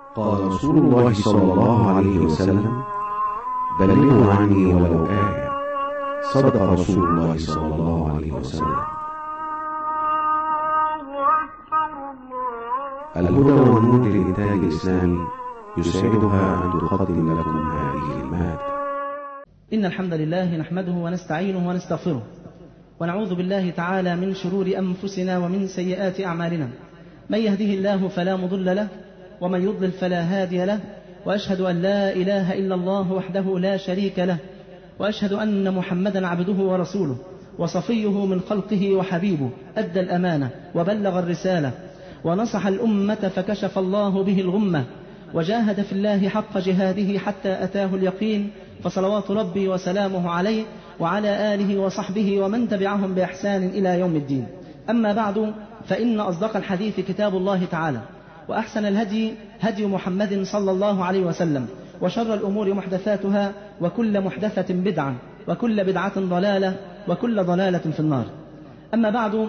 قال رسول الله صلى الله عليه وسلم بلغوا عني ولو آية صدق رسول الله صلى الله عليه وسلم الهدى والنور للإنتاج الإسلامي يسعدها أن تقدم لكم هذه المادة إن الحمد لله نحمده ونستعينه ونستغفره ونعوذ بالله تعالى من شرور أنفسنا ومن سيئات أعمالنا من يهده الله فلا مضل له ومن يضلل فلا هادي له وأشهد أن لا إله إلا الله وحده لا شريك له وأشهد أن محمدا عبده ورسوله وصفيه من خلقه وحبيبه أدى الأمانة وبلغ الرسالة ونصح الأمة فكشف الله به الغمة وجاهد في الله حق جهاده حتى أتاه اليقين فصلوات ربي وسلامه عليه وعلى آله وصحبه ومن تبعهم بإحسان إلى يوم الدين أما بعد فإن أصدق الحديث كتاب الله تعالى وأحسن الهدي هدي محمد صلى الله عليه وسلم وشر الأمور محدثاتها وكل محدثة بدعة وكل بدعة ضلالة وكل ضلالة في النار أما بعد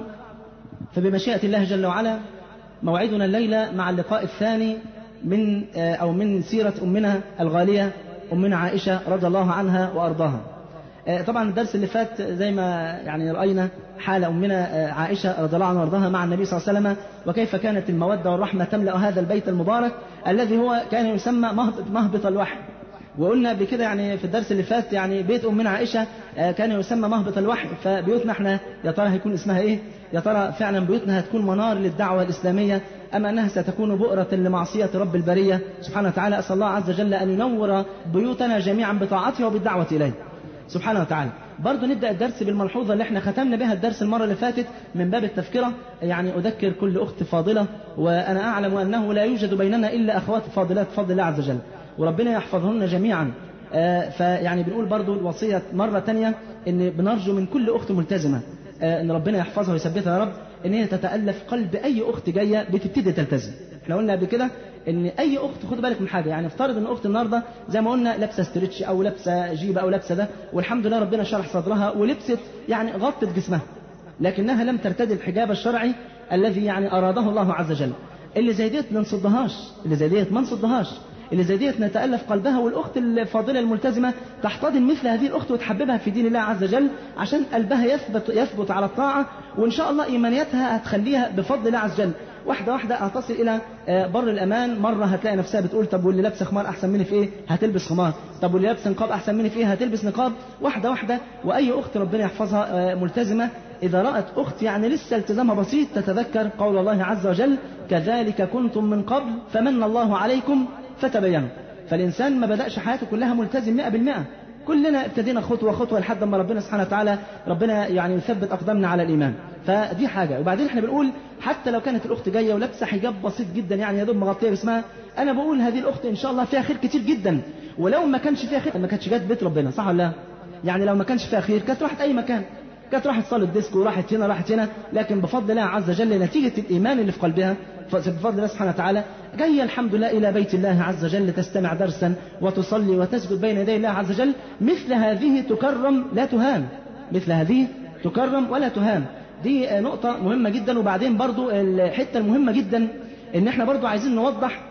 فبمشيئة الله جل وعلا موعدنا الليلة مع اللقاء الثاني من أو من سيرة أمنا الغالية أمنا عائشة رضي الله عنها وأرضاها طبعا الدرس اللي فات زي ما يعني رأينا حال أمنا عائشة رضي الله عنها وارضاها مع النبي صلى الله عليه وسلم وكيف كانت المودة والرحمة تملأ هذا البيت المبارك الذي هو كان يسمى مهبط, مهبط الوحي وقلنا قبل كده يعني في الدرس اللي فات يعني بيت أمنا عائشة كان يسمى مهبط الوحي فبيوتنا احنا يا ترى هيكون اسمها ايه؟ يا ترى فعلا بيوتنا هتكون منار للدعوة الإسلامية أم أنها ستكون بؤرة لمعصية رب البرية سبحانه وتعالى أسأل الله عز وجل أن ينور بيوتنا جميعا بطاعته وبالدعوة إليه سبحانه وتعالى برضه نبدأ الدرس بالملحوظة اللي احنا ختمنا بها الدرس المرة اللي فاتت من باب التذكرة يعني أذكر كل أخت فاضلة وأنا أعلم أنه لا يوجد بيننا إلا أخوات فاضلات بفضل الله عز وجل وربنا يحفظهن جميعا آه فيعني بنقول برضه الوصية مرة تانية إن بنرجو من كل أخت ملتزمة آه إن ربنا يحفظها ويثبتها يا رب إن هي تتألف قلب أي أخت جاية بتبتدي تلتزم احنا قلنا قبل كده ان اي اخت خد بالك من حاجه يعني افترض ان اخت النهارده زي ما قلنا لابسه ستريتش او لابسه جيبه او لابسه ده والحمد لله ربنا شرح صدرها ولبست يعني غطت جسمها لكنها لم ترتدي الحجاب الشرعي الذي يعني اراده الله عز وجل اللي زي ديت ما نصدهاش اللي زي ديت ما نصدهاش اللي زي ديت نتألف قلبها والأخت الفاضلة الملتزمة تحتضن مثل هذه الأخت وتحببها في دين الله عز وجل عشان قلبها يثبت يثبت على الطاعة وإن شاء الله إيمانيتها هتخليها بفضل الله عز وجل واحدة واحدة هتصل إلى بر الأمان مرة هتلاقي نفسها بتقول طب واللي لابسة خمار أحسن مني في إيه هتلبس خمار طب واللي لابسة نقاب أحسن مني في إيه هتلبس نقاب واحدة واحدة وأي أخت ربنا يحفظها ملتزمة إذا رأت أخت يعني لسه التزامها بسيط تتذكر قول الله عز وجل كذلك كنتم من قبل فمن الله عليكم فتبينوا فالإنسان ما بدأش حياته كلها ملتزم مئة بالمئة كلنا ابتدينا خطوة خطوة لحد ما ربنا سبحانه وتعالى ربنا يعني يثبت أقدامنا على الإيمان فدي حاجة وبعدين احنا بنقول حتى لو كانت الأخت جاية ولابسة حجاب بسيط جدا يعني يا دوب مغطية جسمها أنا بقول هذه الأخت إن شاء الله فيها خير كتير جدا ولو ما كانش فيها خير ما كانتش جت بيت ربنا صح ولا لا؟ يعني لو ما كانش فيها خير كانت راحت أي مكان كانت راحت صالة ديسكو وراحت هنا راحت هنا لكن بفضل الله عز وجل نتيجة الإيمان اللي في قلبها بفضل الله سبحانه وتعالى جاية الحمد لله إلى بيت الله عز وجل تستمع درسا وتصلي وتسجد بين يدي الله عز وجل مثل هذه تكرم لا تهان مثل هذه تكرم ولا تهان دي نقطة مهمة جدا وبعدين برضو الحتة المهمة جدا ان احنا برضو عايزين نوضح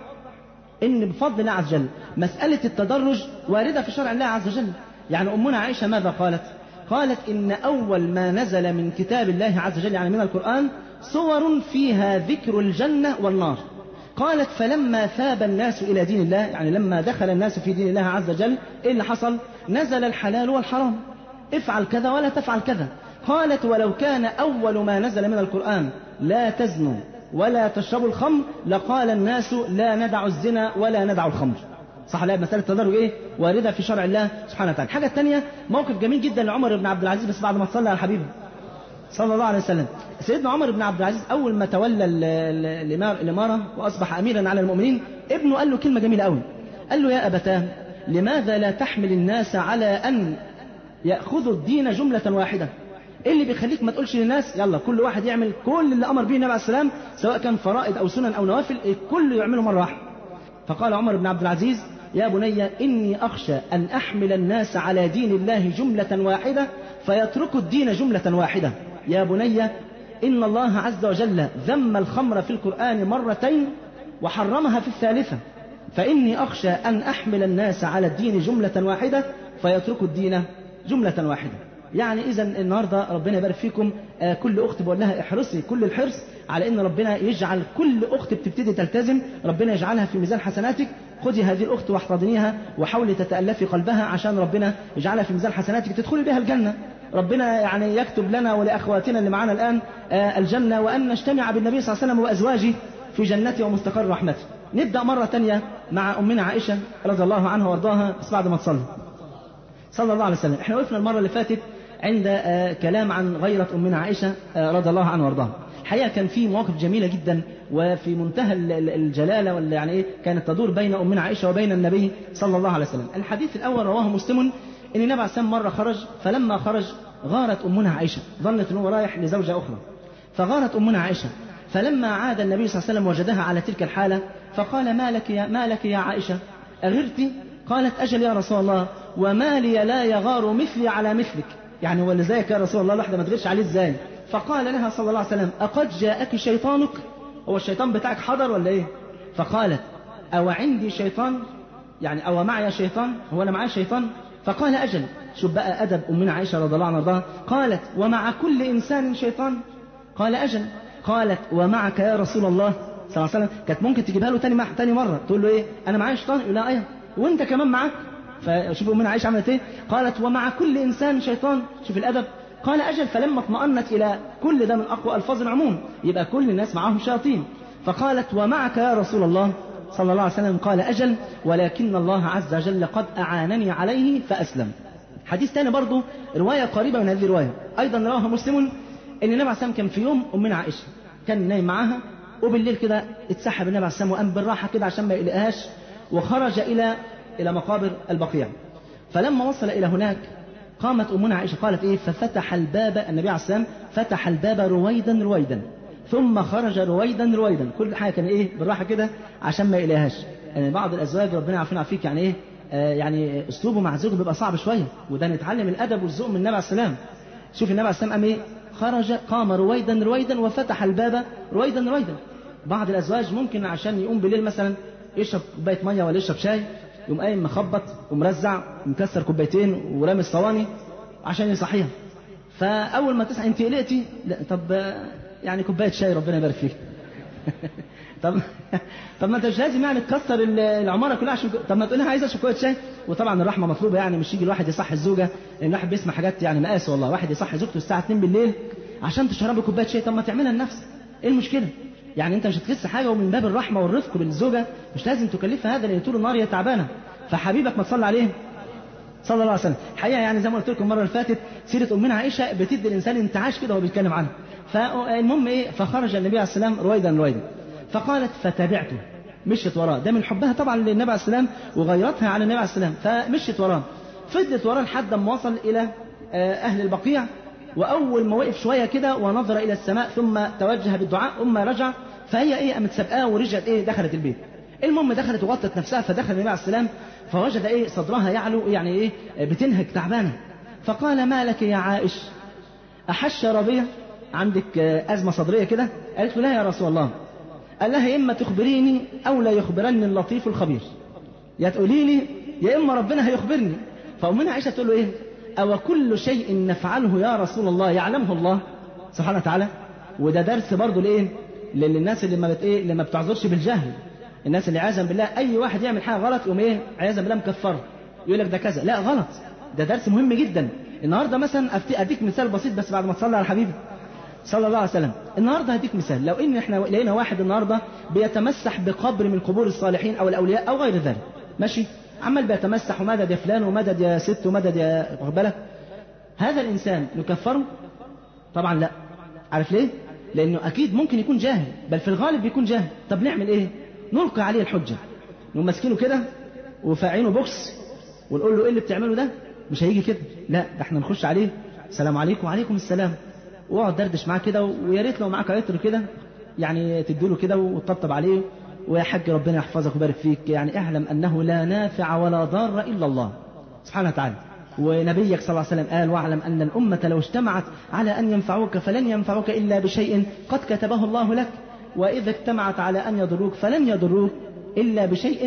ان بفضل الله عز وجل مسألة التدرج واردة في شرع الله عز وجل يعني أمنا عائشة ماذا قالت قالت إن أول ما نزل من كتاب الله عز وجل يعني من القرآن صور فيها ذكر الجنة والنار قالت فلما ثاب الناس إلى دين الله يعني لما دخل الناس في دين الله عز وجل إيه اللي حصل نزل الحلال والحرام افعل كذا ولا تفعل كذا قالت ولو كان أول ما نزل من القرآن لا تزنوا ولا تشربوا الخمر لقال الناس لا ندع الزنا ولا ندع الخمر صح لا مسألة التدرج إيه واردة في شرع الله سبحانه وتعالى الحاجة الثانية موقف جميل جدا لعمر بن عبد العزيز بس بعد ما صلى على الحبيب صلى الله عليه وسلم سيدنا عمر بن عبد العزيز أول ما تولى الإمارة وأصبح أميرا على المؤمنين ابنه قال له كلمة جميلة قوي قال له يا أبتاه لماذا لا تحمل الناس على أن يأخذوا الدين جملة واحدة ايه اللي بيخليك ما تقولش للناس يلا كل واحد يعمل كل اللي امر به النبي عليه السلام سواء كان فرائض او سنن او نوافل الكل يعمله مره واحده فقال عمر بن عبد العزيز يا بني اني اخشى ان احمل الناس على دين الله جمله واحده فيتركوا الدين جمله واحده يا بني ان الله عز وجل ذم الخمر في القران مرتين وحرمها في الثالثه فإني أخشى أن أحمل الناس على الدين جملة واحدة فيتركوا الدين جملة واحدة يعني إذا النهاردة ربنا يبارك فيكم آه كل أخت بقول لها احرصي كل الحرص على أن ربنا يجعل كل أخت بتبتدي تلتزم ربنا يجعلها في ميزان حسناتك خذي هذه الأخت واحتضنيها وحاولي تتألفي قلبها عشان ربنا يجعلها في ميزان حسناتك تدخلي بها الجنة ربنا يعني يكتب لنا ولأخواتنا اللي معنا الآن آه الجنة وأن نجتمع بالنبي صلى الله عليه وسلم وأزواجه في جنته ومستقر رحمته نبدأ مرة تانية مع أمنا عائشة رضي الله عنها وارضاها بس بعد ما تصلي صلى الله عليه وسلم احنا وقفنا المرة اللي فاتت عند آه كلام عن غيرة أمنا عائشة آه رضي الله عنها وارضاها الحقيقة كان في مواقف جميلة جدا وفي منتهى الجلالة ولا يعني ايه كانت تدور بين أمنا عائشة وبين النبي صلى الله عليه وسلم الحديث الأول رواه مسلم ان النبي عليه السلام مرة خرج فلما خرج غارت أمنا عائشة ظنت أنه رايح لزوجة أخرى فغارت أمنا عائشة فلما عاد النبي صلى الله عليه وسلم وجدها على تلك الحالة فقال ما لك يا, ما لك يا عائشة أغرت قالت أجل يا رسول الله وما لي لا يغار مثلي على مثلك يعني ولا زيك يا رسول الله الواحدة ما تغيرش عليه ازاي فقال لها صلى الله عليه وسلم أقد جاءك شيطانك هو الشيطان بتاعك حضر ولا ايه فقالت أو عندي شيطان يعني أو معي شيطان هو أنا معايا شيطان فقال أجل شوف بقى أدب أمنا عائشة رضي الله عنها قالت ومع كل إنسان شيطان قال أجل قالت ومعك يا رسول الله صلى الله عليه وسلم كانت ممكن تجيبها له تاني مع تاني مرة تقول له إيه أنا معايا شيطان يقول لها أيه وأنت كمان معاك فشوف أمنا عائشة عملت إيه قالت ومع كل إنسان شيطان شوف الأدب قال أجل فلما اطمأنت إلى كل ده من أقوى ألفاظ العموم يبقى كل الناس معاهم شياطين فقالت ومعك يا رسول الله صلى الله عليه وسلم قال أجل ولكن الله عز وجل قد أعانني عليه فأسلم حديث تاني برضو رواية قريبة من هذه الرواية أيضا رواها مسلم إن النبي عليه السلام كان في يوم أمنا عائشة كان نايم معاها وبالليل كده اتسحب النبي عليه السلام وقام بالراحة كده عشان ما يقلقهاش وخرج إلى إلى مقابر البقيع فلما وصل إلى هناك قامت أمنا عائشة قالت إيه ففتح الباب النبي عليه السلام فتح الباب رويدا رويدا ثم خرج رويدا رويدا كل حاجة كان إيه بالراحة كده عشان ما يقلقهاش يعني بعض الأزواج ربنا يعافينا فيك يعني إيه آه يعني أسلوبه مع زوجه بيبقى صعب شوية وده نتعلم الأدب والذوق من النبي عليه السلام شوف النبي عليه السلام قام إيه خرج قام رويدا رويدا وفتح الباب رويدا رويدا بعض الأزواج ممكن عشان يقوم بالليل مثلا يشرب كوباية مية ولا يشرب شاي يقوم قايم مخبط ومرزع ومكسر كوبايتين ورامي الصواني عشان يصحيها فأول ما تصحى أنت قلقتي لا طب يعني كوباية شاي ربنا يبارك فيك طب طب ما انت مش لازم يعني تكسر العماره كلها عشان طب ما تقول لها عايز اشرب كوبايه شاي وطبعا الرحمه مطلوبه يعني مش يجي الواحد يصحي الزوجه لان الواحد بيسمع حاجات يعني مقاس والله واحد يصحي زوجته الساعه 2 بالليل عشان تشرب كوبايه شاي طب ما تعملها لنفسك ايه المشكله يعني انت مش هتخس حاجه ومن باب الرحمه والرفق بالزوجه مش لازم تكلفها هذا لان طول النهار هي تعبانه فحبيبك ما تصلي عليه صلى الله عليه وسلم الحقيقه يعني زي ما قلت لكم المره اللي فاتت سيره امنا عائشه بتدي الانسان انتعاش كده وهو بيتكلم عنها فالمهم ايه فخرج النبي عليه السلام رويدا رويدا فقالت فتابعته مشيت وراه ده من حبها طبعا للنبي عليه السلام وغيرتها على النبي عليه السلام فمشيت وراه فضلت وراه لحد ما وصل الى اهل البقيع واول ما وقف شويه كده ونظر الى السماء ثم توجه بالدعاء ثم رجع فهي ايه قامت سابقاه ورجعت ايه دخلت البيت المهم دخلت وغطت نفسها فدخل النبي عليه السلام فوجد ايه صدرها يعلو يعني ايه بتنهك تعبانه فقال ما لك يا عائش احش ربيع عندك ازمه صدريه كده قالت له لا يا رسول الله قال لها يا اما تخبريني او لا يخبرني اللطيف الخبير يا تقولي لي يا اما ربنا هيخبرني فامنا عائشه تقول له ايه او كل شيء نفعله يا رسول الله يعلمه الله سبحانه وتعالى وده درس برضه لايه للناس اللي ما بت ايه اللي ما بتعذرش بالجهل الناس اللي عياذا بالله اي واحد يعمل حاجه غلط يقوم ايه عياذا بالله مكفره يقول لك ده كذا لا غلط ده درس مهم جدا النهارده مثلا اديك مثال بسيط بس بعد ما تصلي على حبيبي صلى الله عليه وسلم النهارده هديك مثال لو ان احنا لقينا واحد النهارده بيتمسح بقبر من قبور الصالحين او الاولياء او غير ذلك ماشي عمال بيتمسح ومدد يا فلان ومدد يا ست ومدد يا واخد بالك هذا الانسان نكفره طبعا لا عارف ليه لانه اكيد ممكن يكون جاهل بل في الغالب بيكون جاهل طب نعمل ايه نلقي عليه الحجه نقوم ماسكينه كده وفاعينه بوكس ونقول له ايه اللي بتعمله ده مش هيجي كده لا ده احنا نخش عليه السلام عليكم وعليكم السلام واقعد دردش معاه كده ويا ريت لو معاك عطر كده يعني تديله كده وتطبطب عليه ويا حاج ربنا يحفظك ويبارك فيك يعني اعلم انه لا نافع ولا ضار الا الله سبحانه وتعالى ونبيك صلى الله عليه وسلم قال واعلم ان الامه لو اجتمعت على ان ينفعوك فلن ينفعوك الا بشيء قد كتبه الله لك واذا اجتمعت على ان يضروك فلن يضروك الا بشيء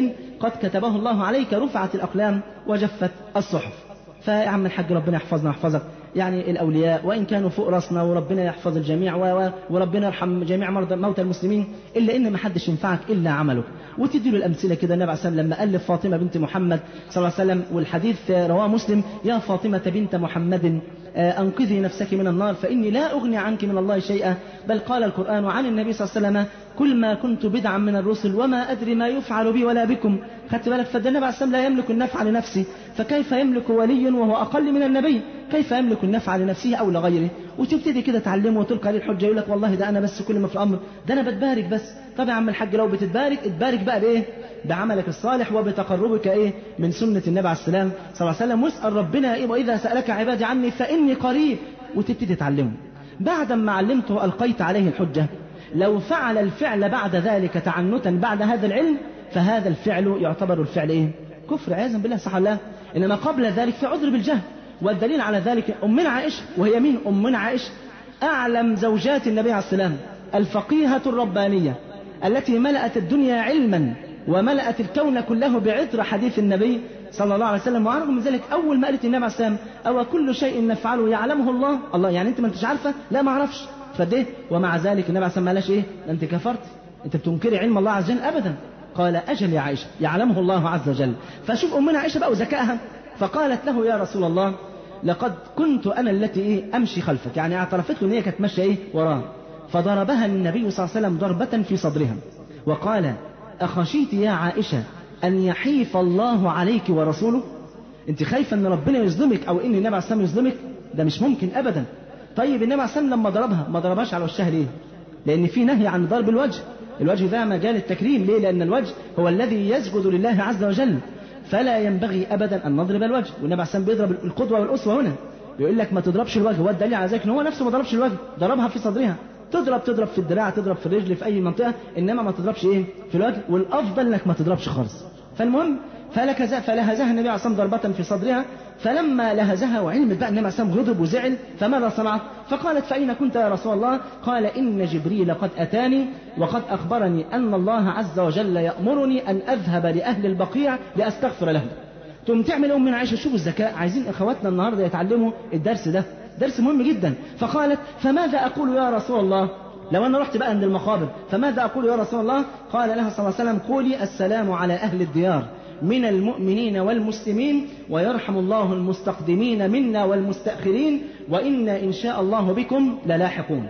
قد كتبه الله عليك رفعت الأقلام وجفت الصحف فيا عم الحاج ربنا يحفظنا ويحفظك يعني الأولياء وإن كانوا فوق راسنا وربنا يحفظ الجميع و... وربنا يرحم جميع مرضى موتى المسلمين إلا إن ما حدش ينفعك إلا عملك وتدي له الأمثلة كده النبي عليه الصلاة والسلام لما ألف فاطمة بنت محمد صلى الله عليه وسلم والحديث رواه مسلم يا فاطمة بنت محمد أنقذي نفسك من النار فإني لا أغني عنك من الله شيئا بل قال القرآن عن النبي صلى الله عليه وسلم كل ما كنت بدعا من الرسل وما أدري ما يفعل بي ولا بكم خدت بالك فالنبي عليه الصلاة والسلام لا يملك النفع لنفسه فكيف يملك ولي وهو أقل من النبي كيف يملك النفع لنفسه أو لغيره وتبتدي كده تعلمه وتلقى عليه الحجة يقول لك والله ده أنا بس كل ما في الأمر ده أنا بتبارك بس طب يا عم الحاج لو بتتبارك اتبارك بقى بإيه بعملك الصالح وبتقربك إيه من سنة النبي عليه السلام صلى الله عليه وسلم واسأل ربنا إيه وإذا سألك عبادي عني فإني قريب وتبتدي تعلمه بعد ما علمته ألقيت عليه الحجة لو فعل الفعل بعد ذلك تعنتا بعد هذا العلم فهذا الفعل يعتبر الفعل إيه كفر عياذا بالله صح الله إنما قبل ذلك في عذر بالجهل والدليل على ذلك أمنا عائشة وهي مين أمنا عائشة أعلم زوجات النبي عليه السلام الفقيهة الربانية التي ملأت الدنيا علما وملأت الكون كله بعطر حديث النبي صلى الله عليه وسلم وعلى من ذلك أول ما قالت النبي عليه السلام أو كل شيء نفعله يعلمه الله الله يعني أنت ما أنتش عارفة لا ما أعرفش فده ومع ذلك النبي عليه السلام ما قالش إيه أنت كفرت أنت بتنكري علم الله عز وجل أبدا قال أجل يا عائشة يعلمه الله عز وجل فشوف أمنا عائشة بقى وذكائها فقالت له يا رسول الله لقد كنت أنا التي إيه أمشي خلفك يعني اعترفت له إن هي كانت ماشية إيه وراه فضربها النبي صلى الله عليه وسلم ضربة في صدرها وقال أخشيت يا عائشة أن يحيف الله عليك ورسوله أنت خايفة أن ربنا يظلمك أو أن النبي عليه الصلاة والسلام يظلمك ده مش ممكن أبدا طيب النبي عليه الصلاة والسلام لما ضربها ما ضربهاش على وشها ليه لأن في نهي عن ضرب الوجه الوجه ده مجال التكريم ليه لأن الوجه هو الذي يسجد لله عز وجل فلا ينبغي أبدا أن نضرب الوجه والنبي عليه الصلاة والسلام بيضرب القدوة والأسوة هنا بيقول لك ما تضربش الوجه والدليل على ذلك ان هو نفسه ما ضربش الوجه ضربها في صدرها تضرب تضرب في الدراع تضرب في الرجل في اي منطقه انما ما تضربش ايه في الوجه والافضل انك ما تضربش خالص فالمهم فلكز فلهزها النبي عليه الصلاه ضربه في صدرها فلما لهزها وعلمت بقى النبي عليه الصلاه غضب وزعل فماذا صنعت؟ فقالت فاين كنت يا رسول الله؟ قال ان جبريل قد اتاني وقد اخبرني ان الله عز وجل يامرني ان اذهب لاهل البقيع لاستغفر لهم. تقوم تعمل ام من عائشه شوفوا الذكاء عايزين اخواتنا النهارده يتعلموا الدرس ده درس مهم جدا فقالت فماذا اقول يا رسول الله لو انا رحت بقى عند المقابر فماذا اقول يا رسول الله قال لها صلى الله عليه وسلم قولي السلام على اهل الديار من المؤمنين والمسلمين ويرحم الله المستقدمين منا والمستأخرين وإنا إن شاء الله بكم للاحقون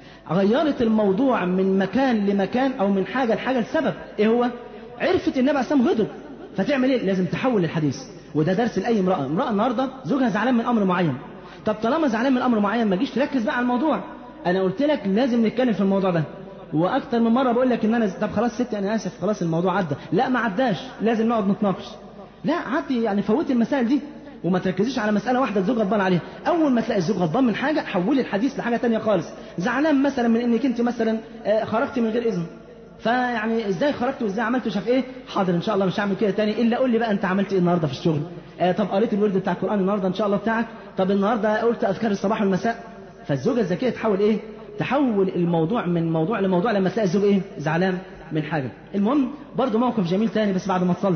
غيرت الموضوع من مكان لمكان أو من حاجة لحاجة لسبب إيه هو عرفت النبي عليه الصلاة غضب فتعمل إيه لازم تحول الحديث وده درس لأي امرأة امرأة النهاردة زوجها زعلان من أمر معين طب طالما زعلان من أمر معين ما تجيش تركز بقى على الموضوع أنا قلت لك لازم نتكلم في الموضوع ده واكتر من مره بقول لك ان انا طب خلاص ستي انا اسف خلاص الموضوع عدى لا ما عداش لازم نقعد نتناقش لا عدي يعني فوتي المسائل دي وما تركزيش على مساله واحده الزوج غضبان عليها اول ما تلاقي الزوج غضبان من حاجه حولي الحديث لحاجه تانية خالص زعلان مثلا من انك انت مثلا خرجتي من غير اذن فيعني ازاي خرجت وازاي عملت وشاف ايه حاضر ان شاء الله مش هعمل كده تاني الا قول لي بقى انت عملت ايه النهارده في الشغل آه طب قريت الورد بتاع القران النهارده ان شاء الله بتاعك طب النهارده قلت اذكار الصباح والمساء فالزوجه الذكيه تحول ايه تحول الموضوع من موضوع لموضوع لما تلاقي الزوج ايه زعلان من حاجه المهم برضه موقف جميل تاني بس بعد ما تصلي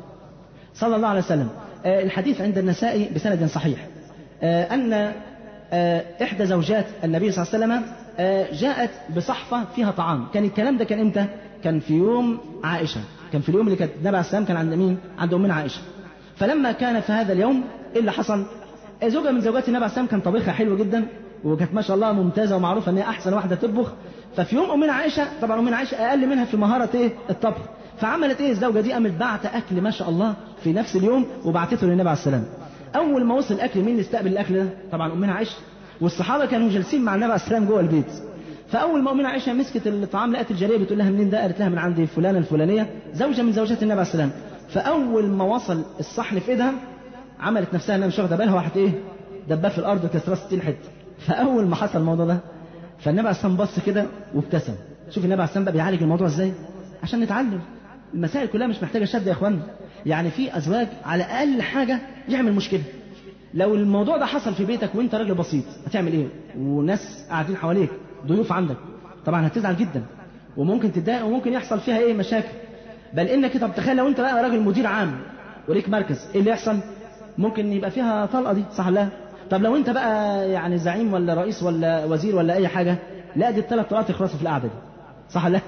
صلى الله عليه وسلم آه الحديث عند النسائي بسند صحيح آه ان آه احدى زوجات النبي صلى الله عليه وسلم جاءت بصحفه فيها طعام كان الكلام ده كان امتى كان في يوم عائشه كان في اليوم اللي كانت النبي عليه السلام كان عند مين عند امنا عائشه فلما كان في هذا اليوم ايه اللي حصل زوجة من زوجات النبي عليه السلام كان طبيخها حلو جدا وكانت ما شاء الله ممتازه ومعروفه ان هي احسن واحده تطبخ ففي يوم امنا عائشه طبعا امنا عائشه اقل منها في مهاره ايه الطبخ فعملت ايه الزوجه دي قامت بعت اكل ما شاء الله في نفس اليوم وبعتته للنبي عليه السلام اول ما وصل الاكل مين اللي استقبل الاكل ده طبعا امنا عائشه والصحابه كانوا جالسين مع النبي عليه السلام جوه البيت فاول ما امنا عائشه مسكت الطعام لقت الجاريه بتقول لها منين ده قالت لها من عند فلانه الفلانيه زوجه من زوجات النبي عليه السلام فاول ما وصل الصحن في ايدها عملت نفسها انها مش واخده بالها وراحت ايه دباه في الارض كسرها 60 حته فاول ما حصل الموضوع ده فالنبي عليه السلام بص كده وابتسم شوف النبي عليه السلام بقى بيعالج الموضوع ازاي عشان نتعلم المسائل كلها مش محتاجه شد يا اخوانا يعني في ازواج على اقل حاجه يعمل مشكله لو الموضوع ده حصل في بيتك وانت راجل بسيط هتعمل ايه وناس قاعدين حواليك ضيوف عندك طبعا هتزعل جدا وممكن تتضايق وممكن يحصل فيها ايه مشاكل بل انك طب تخيل لو انت بقى راجل مدير عام وليك مركز ايه اللي يحصل ممكن يبقى فيها طلقه دي صح لا طب لو انت بقى يعني زعيم ولا رئيس ولا وزير ولا اي حاجه لا دي الثلاث طلقات يخلصوا في القعده دي صح لا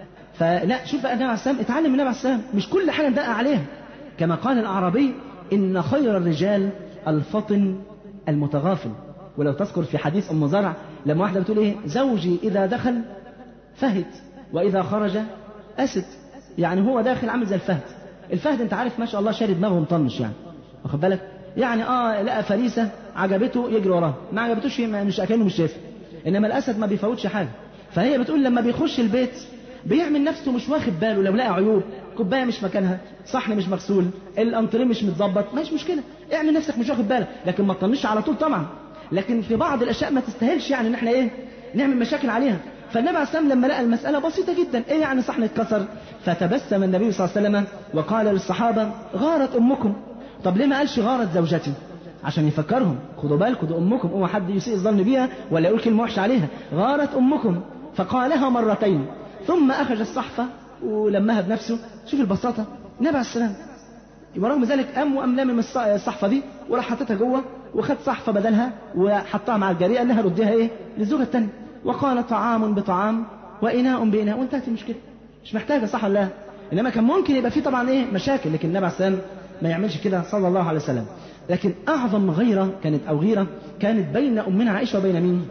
فلا شوف بقى النبي عليه السلام اتعلم من النبي عليه السلام مش كل حاجه ندقق عليها كما قال الاعرابي ان خير الرجال الفطن المتغافل ولو تذكر في حديث ام زرع لما واحده بتقول ايه زوجي اذا دخل فهد واذا خرج اسد يعني هو داخل عامل زي الفهد الفهد انت عارف ما شاء الله شاري دماغه مطنش يعني واخد بالك يعني اه لقى فريسه عجبته يجري وراها ما عجبتوش مش اكنه مش شايفها انما الاسد ما بيفوتش حاجه فهي بتقول لما بيخش البيت بيعمل نفسه مش واخد باله لو لقى عيوب كوبايه مش مكانها صحن مش مغسول الانتريه مش متظبط مش مشكله اعمل نفسك مش واخد بالك لكن ما تطنش على طول طبعا لكن في بعض الاشياء ما تستاهلش يعني ان احنا ايه نعمل مشاكل عليها فالنبي عليه السلام لما لقى المسألة بسيطة جدا ايه يعني صحن اتكسر فتبسم النبي صلى الله عليه وسلم وقال للصحابة غارت أمكم طب ليه ما قالش غارت زوجتي عشان يفكرهم خدوا بالكم ده أمكم اوعى حد يسيء الظن بيها ولا يقول كلمة وحشة عليها غارت أمكم فقالها مرتين ثم أخذ الصحفة ولمها بنفسه شوف البساطة النبي عليه السلام ورغم ذلك قام وقام لامم الصحفة دي وراح حاططها جوه وخد صحفة بدلها وحطها مع الجارية قال لها رديها ايه للزوجة الثانية وقال طعام بطعام وإناء بإناء وانتهت المشكلة مش محتاجة صح ولا لا إنما كان ممكن يبقى فيه طبعا إيه مشاكل لكن النبي عليه السلام ما يعملش كده صلى الله عليه وسلم لكن أعظم غيرة كانت أو غيرة كانت بين أمنا عائشة وبين مين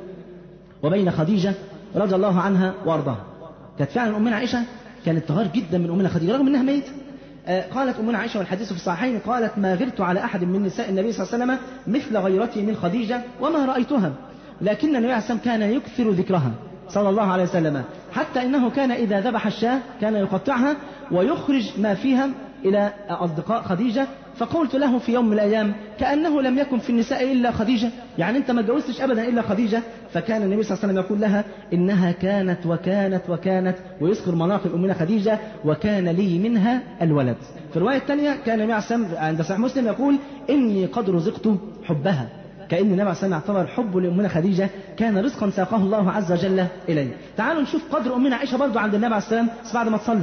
وبين خديجة رضي الله عنها وأرضاها كانت فعلا أمنا عائشة كانت تغار جدا من أمنا خديجة رغم أنها ميتة قالت أمنا عائشة والحديث في الصحيحين قالت ما غرت على أحد من نساء النبي صلى الله عليه وسلم مثل غيرتي من خديجة وما رأيتها لكن النبي عليه السلام كان يكثر ذكرها صلى الله عليه وسلم حتى إنه كان إذا ذبح الشاة كان يقطعها ويخرج ما فيها إلى أصدقاء خديجة فقلت له في يوم من الأيام كأنه لم يكن في النساء إلا خديجة يعني أنت ما اتجوزتش أبدا إلا خديجة فكان النبي صلى الله عليه وسلم يقول لها إنها كانت وكانت وكانت ويذكر مناقب أمنا خديجة وكان لي منها الولد في الرواية الثانية كان النبي عليه الصلاة والسلام عند صحيح مسلم يقول إني قد رزقت حبها كأن النبي عليه الصلاة والسلام اعتبر حبه لأمنا خديجة كان رزقا ساقه الله عز وجل إليه تعالوا نشوف قدر أمنا عائشة برضو عند النبي عليه الصلاة والسلام بس بعد ما تصلي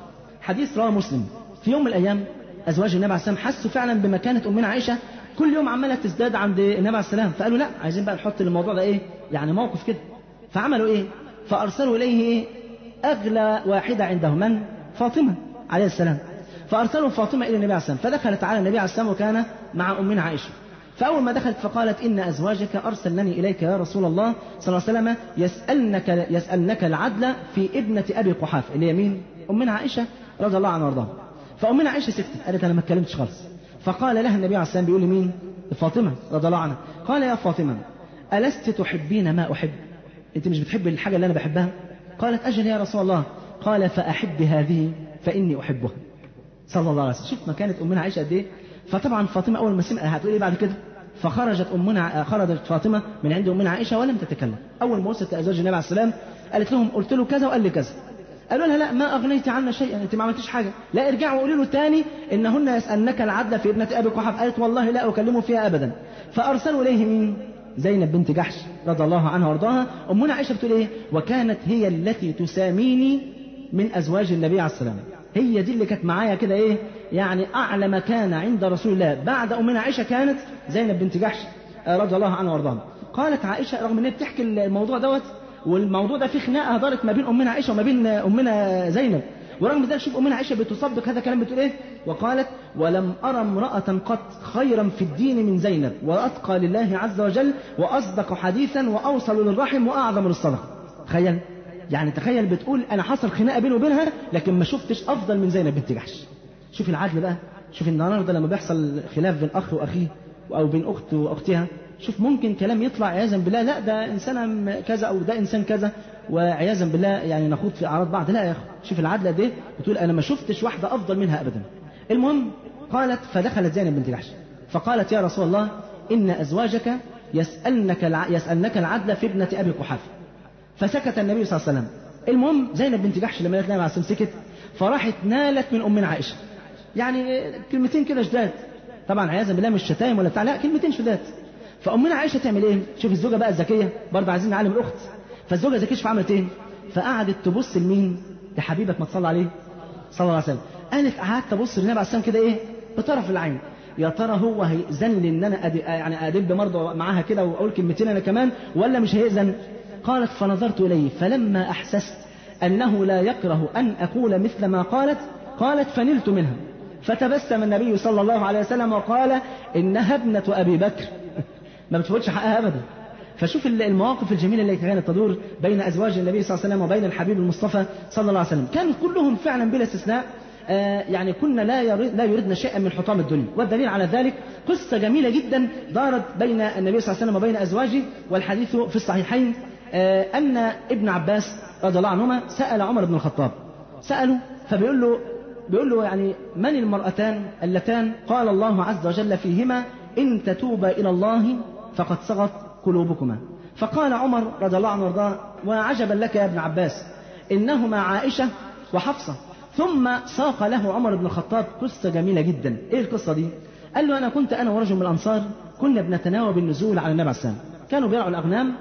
حديث رواه مسلم في يوم من الأيام أزواج النبي عليه الصلاة والسلام حسوا فعلا بمكانة أمنا عائشة كل يوم عمالة تزداد عند النبي عليه السلام فقالوا لا عايزين بقى نحط الموضوع ده إيه يعني موقف كده فعملوا إيه فأرسلوا إليه إيه أغلى واحدة عندهم من فاطمة عليه السلام فأرسلوا فاطمة إلى النبي عليه السلام فدخلت على النبي عليه السلام وكان مع أمنا عائشة فأول ما دخلت فقالت إن أزواجك أرسلنني إليك يا رسول الله صلى الله عليه وسلم يسألنك, يسألنك العدل في ابنة أبي قحاف اللي هي مين؟ أمنا عائشة رضي الله عنها وارضاها فأمنا عائشة سكتت قالت أنا ما اتكلمتش خالص فقال لها النبي عليه السلام بيقول لمين؟ فاطمة رضي الله عنها قال يا فاطمة ألست تحبين ما أحب؟ أنت مش بتحبي الحاجة اللي أنا بحبها؟ قالت أجل يا رسول الله قال فأحب هذه فإني أحبها صلى الله عليه وسلم شوف مكانة أمنا عائشة قد إيه فطبعا فاطمة أول ما سمع هتقول إيه بعد كده فخرجت أمنا خرجت فاطمة من عند أمنا عائشة ولم تتكلم أول ما وصلت لأزواج النبي عليه السلام قالت لهم قلت له كذا وقال لي كذا قالوا لها لا ما أغنيت عنا شيئا أنت ما عملتيش حاجة لا ارجعوا وقولوا له تاني إنهن يسألنك العدل في ابنة أبي قحاف قالت والله لا أكلمه فيها أبدا فأرسلوا إليه مين زينب بنت جحش رضي الله عنها وارضاها أمنا عائشة بتقول إيه وكانت هي التي تساميني من أزواج النبي عليه السلام هي دي اللي كانت معايا كده إيه يعني أعلى مكان عند رسول الله بعد أمنا عائشة كانت زينب بنت جحش رضي الله عنها وارضاها قالت عائشة رغم ان هي بتحكي الموضوع دوت والموضوع ده فيه خناقه دارت ما بين امنا عائشه وما بين امنا زينب ورغم ذلك شوف امنا عائشه بتصدق هذا الكلام بتقول ايه وقالت ولم ارى امراه قط خيرا في الدين من زينب واتقى لله عز وجل واصدق حديثا واوصل للرحم واعظم للصدقه تخيل يعني تخيل بتقول انا حصل خناقه بيني وبينها لكن ما شفتش افضل من زينب بنت جحش شوف العدل بقى شوف النهارده لما بيحصل خلاف بين اخ واخيه او بين اخت واختها شوف ممكن كلام يطلع عياذا بالله لا ده انسان كذا او ده انسان كذا وعياذا بالله يعني نخوض في اعراض بعض لا يا اخي شوف العدله دي بتقول انا ما شفتش واحده افضل منها ابدا المهم قالت فدخلت زينب بنت جحش فقالت يا رسول الله ان ازواجك يسالنك الع... يسالنك العدل في ابنه ابي قحافه فسكت النبي صلى الله عليه وسلم المهم زينب بنت جحش لما لقت مع سكت فراحت نالت من امنا عائشه يعني كلمتين كده شداد طبعا عياذا بالله مش شتايم ولا بتاع لا كلمتين شداد فامنا عائشه تعمل ايه شوف الزوجه بقى الذكيه برضه عايزين نعلم الاخت فالزوجه ذكيه عملت ايه فقعدت تبص لمين لحبيبك ما تصلى عليه صلى الله عليه وسلم قالت قعدت ابص للنبي عليه السلام كده ايه بطرف العين يا ترى هو هيأذن لي ان انا أدي يعني ادب برضه معاها كده واقول كلمتين انا كمان ولا مش هيأذن قالت فنظرت اليه فلما احسست انه لا يكره ان اقول مثل ما قالت قالت فنلت منها فتبسم النبي صلى الله عليه وسلم وقال انها ابنه ابي بكر ما بتفوتش حقها ابدا فشوف المواقف الجميله التي كانت تدور بين ازواج النبي صلى الله عليه وسلم وبين الحبيب المصطفى صلى الله عليه وسلم كانوا كلهم فعلا بلا استثناء آه يعني كنا لا يريد لا يردن شيئا من حطام الدنيا والدليل على ذلك قصه جميله جدا دارت بين النبي صلى الله عليه وسلم وبين ازواجه والحديث في الصحيحين آه ان ابن عباس رضي الله عنهما سال عمر بن الخطاب ساله فبيقول له بيقول له يعني من المرأتان اللتان قال الله عز وجل فيهما إن تتوبا إلى الله فقد صغت قلوبكما فقال عمر رضي الله عنه وارضاه وعجبا لك يا ابن عباس إنهما عائشة وحفصة ثم ساق له عمر بن الخطاب قصة جميلة جدا إيه القصة دي قال له أنا كنت أنا ورجل من الأنصار كنا بنتناوب النزول على النبي عليه السلام كانوا بيرعوا الأغنام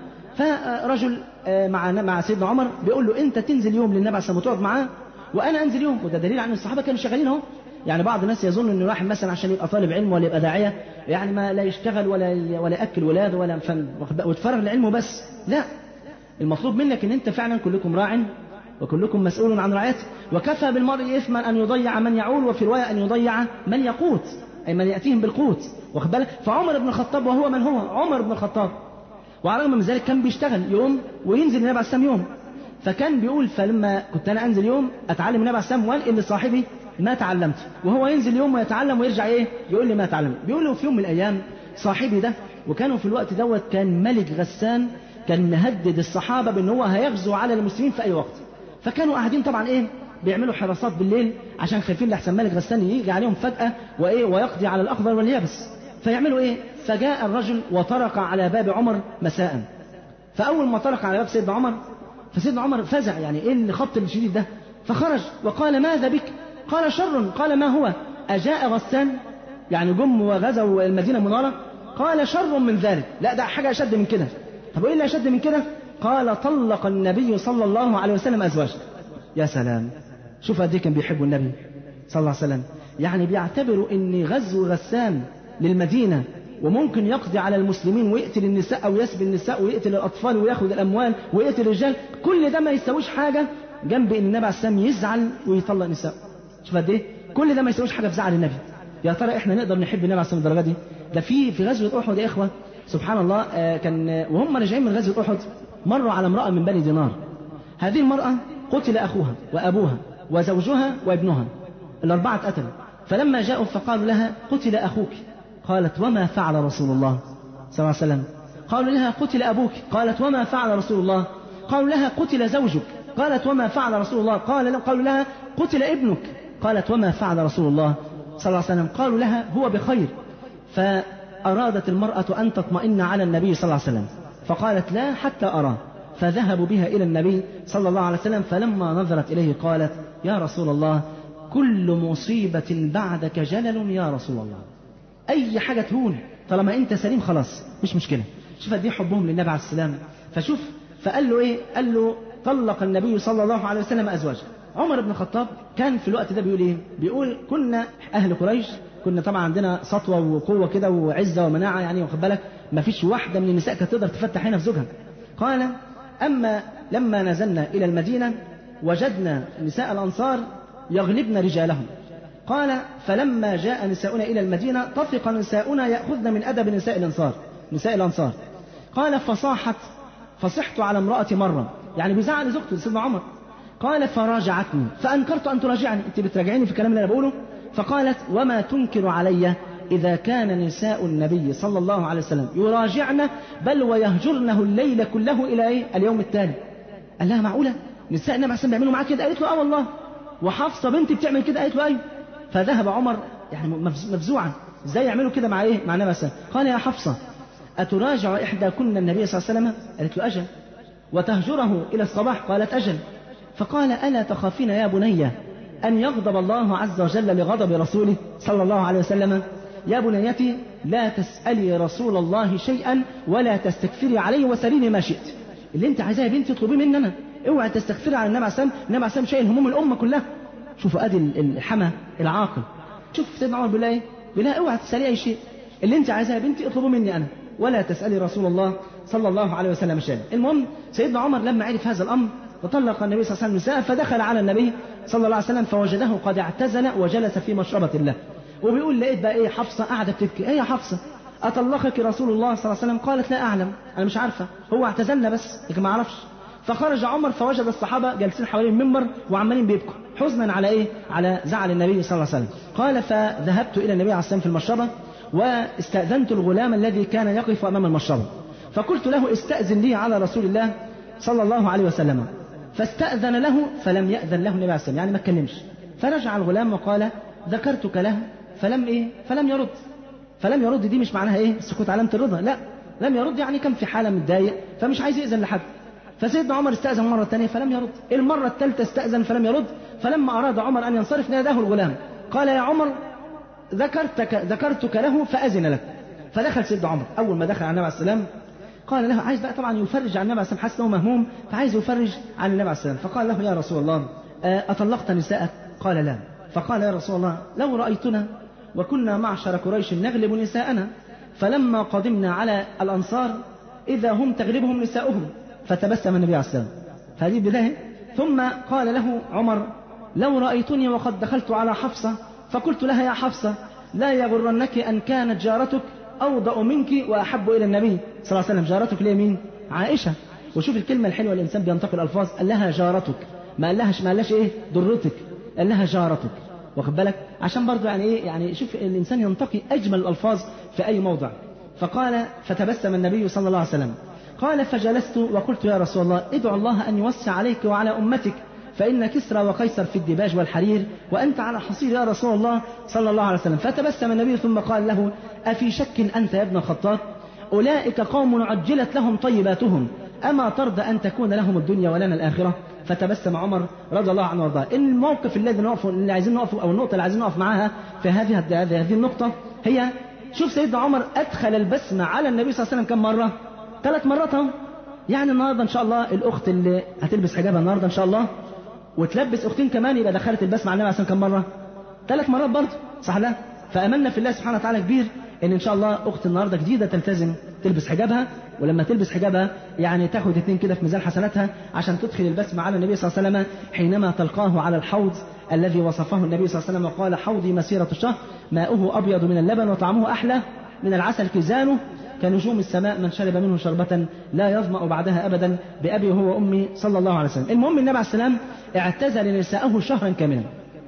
فرجل مع مع سيدنا عمر بيقول له أنت تنزل يوم للنبي عليه السلام وتقعد معاه وانا انزل يوم وده دليل على ان الصحابه كانوا شغالين اهو يعني بعض الناس يظن انه واحد مثلا عشان يبقى طالب علم ولا يبقى داعيه يعني ما لا يشتغل ولا ولا ياكل ولاده ولا ويتفرغ لعلمه بس لا المطلوب منك ان انت فعلا كلكم راع وكلكم مسؤول عن رعيته وكفى بالمرء اثما ان يضيع من يعول وفي روايه ان يضيع من يقوت اي من ياتيهم بالقوت واخد بالك فعمر بن الخطاب وهو من هو عمر بن الخطاب وعلى الرغم من ذلك كان بيشتغل يوم وينزل النبي عليه السلام يوم فكان بيقول فلما كنت انا انزل يوم اتعلم النبي عليه السلام وانقل لصاحبي ما تعلمته وهو ينزل يوم ويتعلم ويرجع ايه يقول لي ما تعلم بيقول له في يوم من الايام صاحبي ده وكانوا في الوقت دوت كان ملك غسان كان مهدد الصحابه بان هو هيغزو على المسلمين في اي وقت فكانوا قاعدين طبعا ايه بيعملوا حراسات بالليل عشان خايفين لحسن ملك غسان يجي عليهم فجاه وايه ويقضي على الاخضر واليابس فيعملوا ايه فجاء الرجل وطرق على باب عمر مساء فاول ما طرق على باب سيدنا عمر فسيدنا عمر فزع يعني ايه الخط الشديد ده فخرج وقال ماذا بك قال شر قال ما هو أجاء غسان يعني جم وغزوا المدينة المنارة قال شر من ذلك لا ده حاجة أشد من كده طب وإيه اللي أشد من كده قال طلق النبي صلى الله عليه وسلم أزواجه يا سلام شوف قد كان بيحبوا النبي صلى الله عليه وسلم يعني بيعتبروا ان غزو غسان للمدينة وممكن يقضي على المسلمين ويقتل النساء او يسبي النساء ويقتل الاطفال وياخذ الاموال ويقتل الرجال كل ده ما يسويش حاجة جنب ان النبي عليه السلام يزعل ويطلق نساء شوف قد ايه كل ده ما يسويش حاجة في زعل النبي يا ترى احنا نقدر نحب النبي عليه السلام الدرجة دي ده في في غزوة احد يا اخوة سبحان الله آه كان وهم راجعين من غزوة احد مروا على امرأة من بني دينار هذه المرأة قتل اخوها وابوها وزوجها وابنها الأربعة قتلوا فلما جاءوا فقالوا لها قتل أخوك قالت وما فعل رسول الله صلى الله عليه وسلم قالوا لها قتل أبوك قالت وما فعل رسول الله قالوا لها قتل زوجك قالت وما فعل رسول الله قال قالوا لها قتل ابنك قالت وما فعل رسول الله صلى الله عليه وسلم قالوا لها هو بخير فأرادت المرأة أن تطمئن على النبي صلى الله عليه وسلم فقالت لا حتى أراه فذهبوا بها إلى النبي صلى الله عليه وسلم فلما نظرت إليه قالت يا رسول الله كل مصيبة بعدك جلل يا رسول الله أي حاجة تهون طالما أنت سليم خلاص مش مشكلة شوف قد ايه حبهم للنبي عليه السلام فشوف فقال له إيه قال له طلق النبي صلى الله عليه وسلم أزواجه عمر بن الخطاب كان في الوقت ده بيقول إيه بيقول كنا أهل قريش كنا طبعا عندنا سطوة وقوة كده وعزة ومناعة يعني واخد بالك ما فيش واحدة من النساء كانت تقدر تفتح عينها في زوجها قال أما لما نزلنا إلى المدينة وجدنا نساء الأنصار يغلبن رجالهم قال فلما جاء نساؤنا إلى المدينة طفق نساؤنا يأخذن من أدب نساء الأنصار نساء الأنصار قال فصاحت فصحت على امرأتي مرة يعني بيزعل زوجته سيدنا عمر قال فراجعتني فأنكرت أن تراجعني أنت بتراجعيني في الكلام اللي أنا بقوله فقالت وما تنكر علي إذا كان نساء النبي صلى الله عليه وسلم يراجعن بل ويهجرنه الليل كله إلى إيه؟ اليوم التالي قال لها معقولة نساء النبي عليه السلام بيعملوا معاك كده قالت له اه والله وحفصة بنتي بتعمل كده قالت له ايوه فذهب عمر يعني مفزوعا ازاي يعملوا كده مع ايه مع النبي صلى قال يا حفصة أتراجع إحدى كنا النبي صلى الله عليه وسلم قالت له أجل وتهجره إلى الصباح قالت أجل فقال ألا تخافين يا بني أن يغضب الله عز وجل لغضب رسوله صلى الله عليه وسلم يا بنيتي لا تسألي رسول الله شيئا ولا تستكثري عليه وسليني ما شئت اللي انت عايزاه يا بنتي اطلبيه مني انا اوعى تستغفري على النبي عليه السلام النبي عليه السلام شايل هموم الامه كلها شوفوا ادي الحما العاقل شوف سيدنا عمر بيقول ايه بيقول اوعى تسالي اي شيء اللي انت عايزاه يا بنتي اطلبه مني انا ولا تسالي رسول الله صلى الله عليه وسلم شيئا المهم سيدنا عمر لما عرف هذا الامر فطلق النبي صلى الله عليه وسلم النساء فدخل على النبي صلى الله عليه وسلم فوجده قد اعتزل وجلس في مشربة له وبيقول لقيت بقى ايه حفصة قاعدة بتبكي ايه يا حفصة أطلقك رسول الله صلى الله عليه وسلم قالت لا أعلم أنا مش عارفة هو اعتزلنا بس لكن ما أعرفش فخرج عمر فوجد الصحابة جالسين حوالين المنبر وعمالين بيبكوا حزنا على إيه على زعل النبي صلى الله عليه وسلم قال فذهبت إلى النبي عليه الصلاة والسلام في المشربة واستأذنت الغلام الذي كان يقف أمام المشربة فقلت له استأذن لي على رسول الله صلى الله عليه وسلم فاستأذن له فلم يأذن له النبي عليه الصلاة والسلام يعني ما اتكلمش فرجع الغلام وقال ذكرتك له فلم إيه فلم يرد فلم يرد دي مش معناها ايه السكوت علامه الرضا لا لم يرد يعني كان في حاله متضايق فمش عايز يأذن لحد فسيدنا عمر استأذن مرة ثانية فلم يرد المرة الثالثة استأذن فلم يرد فلما أراد عمر أن ينصرف ناداه الغلام قال يا عمر ذكرتك ذكرتك له فأذن لك فدخل سيدنا عمر أول ما دخل على النبي عليه السلام قال له عايز بقى طبعا يفرج عن النبي عليه السلام حاسس انه مهموم فعايز يفرج عن النبي عليه السلام فقال له يا رسول الله أطلقت نساءك قال لا فقال يا رسول الله لو رأيتنا وكنا معشر قريش نغلب نساءنا فلما قدمنا على الأنصار إذا هم تغلبهم نساؤهم فتبسم النبي عليه السلام هذه البداية ثم قال له عمر لو رأيتني وقد دخلت على حفصة فقلت لها يا حفصة لا يغرنك أن كانت جارتك أوضأ منك وأحب إلى النبي صلى الله عليه وسلم جارتك ليه مين عائشة وشوف الكلمة الحلوة الإنسان بينتقي الألفاظ قال لها جارتك ما قالهاش ما قالهاش إيه ضرتك قال لها جارتك واخد بالك عشان برضه يعني ايه يعني شوف الانسان ينتقي اجمل الالفاظ في اي موضع فقال فتبسم النبي صلى الله عليه وسلم قال فجلست وقلت يا رسول الله ادعو الله ان يوسع عليك وعلى امتك فإن كسرى وقيصر في الدباج والحرير وأنت على حصير يا رسول الله صلى الله عليه وسلم فتبسم النبي ثم قال له أفي شك أنت يا ابن الخطاب أولئك قوم عجلت لهم طيباتهم أما ترضى أن تكون لهم الدنيا ولنا الآخرة فتبسم عمر رضي الله عنه وارضاه الموقف الذي نقف اللي عايزين نقف او النقطه اللي عايزين نقف معاها في هذه هذه النقطه هي شوف سيدنا عمر ادخل البسمه على النبي صلى الله عليه وسلم كم مره ثلاث مرات اهو يعني النهارده ان شاء الله الاخت اللي هتلبس حجابها النهارده ان شاء الله وتلبس اختين كمان يبقى دخلت البسمه على النبي عليه كم مره ثلاث مرات برضه صح لا فامنا في الله سبحانه وتعالى كبير ان ان شاء الله اخت النهارده جديده تلتزم تلبس حجابها ولما تلبس حجابها يعني تاخد اثنين كده في ميزان حسناتها عشان تدخل البسمه على النبي صلى الله عليه وسلم حينما تلقاه على الحوض الذي وصفه النبي صلى الله عليه وسلم وقال حوضي مسيرة الشهر ماؤه أبيض من اللبن وطعمه أحلى من العسل كيزانه كنجوم السماء من شرب منه شربة لا يظمأ بعدها أبدا بأبي هو وأمي صلى الله عليه وسلم المهم النبي عليه السلام اعتزل نساءه شهرا كاملا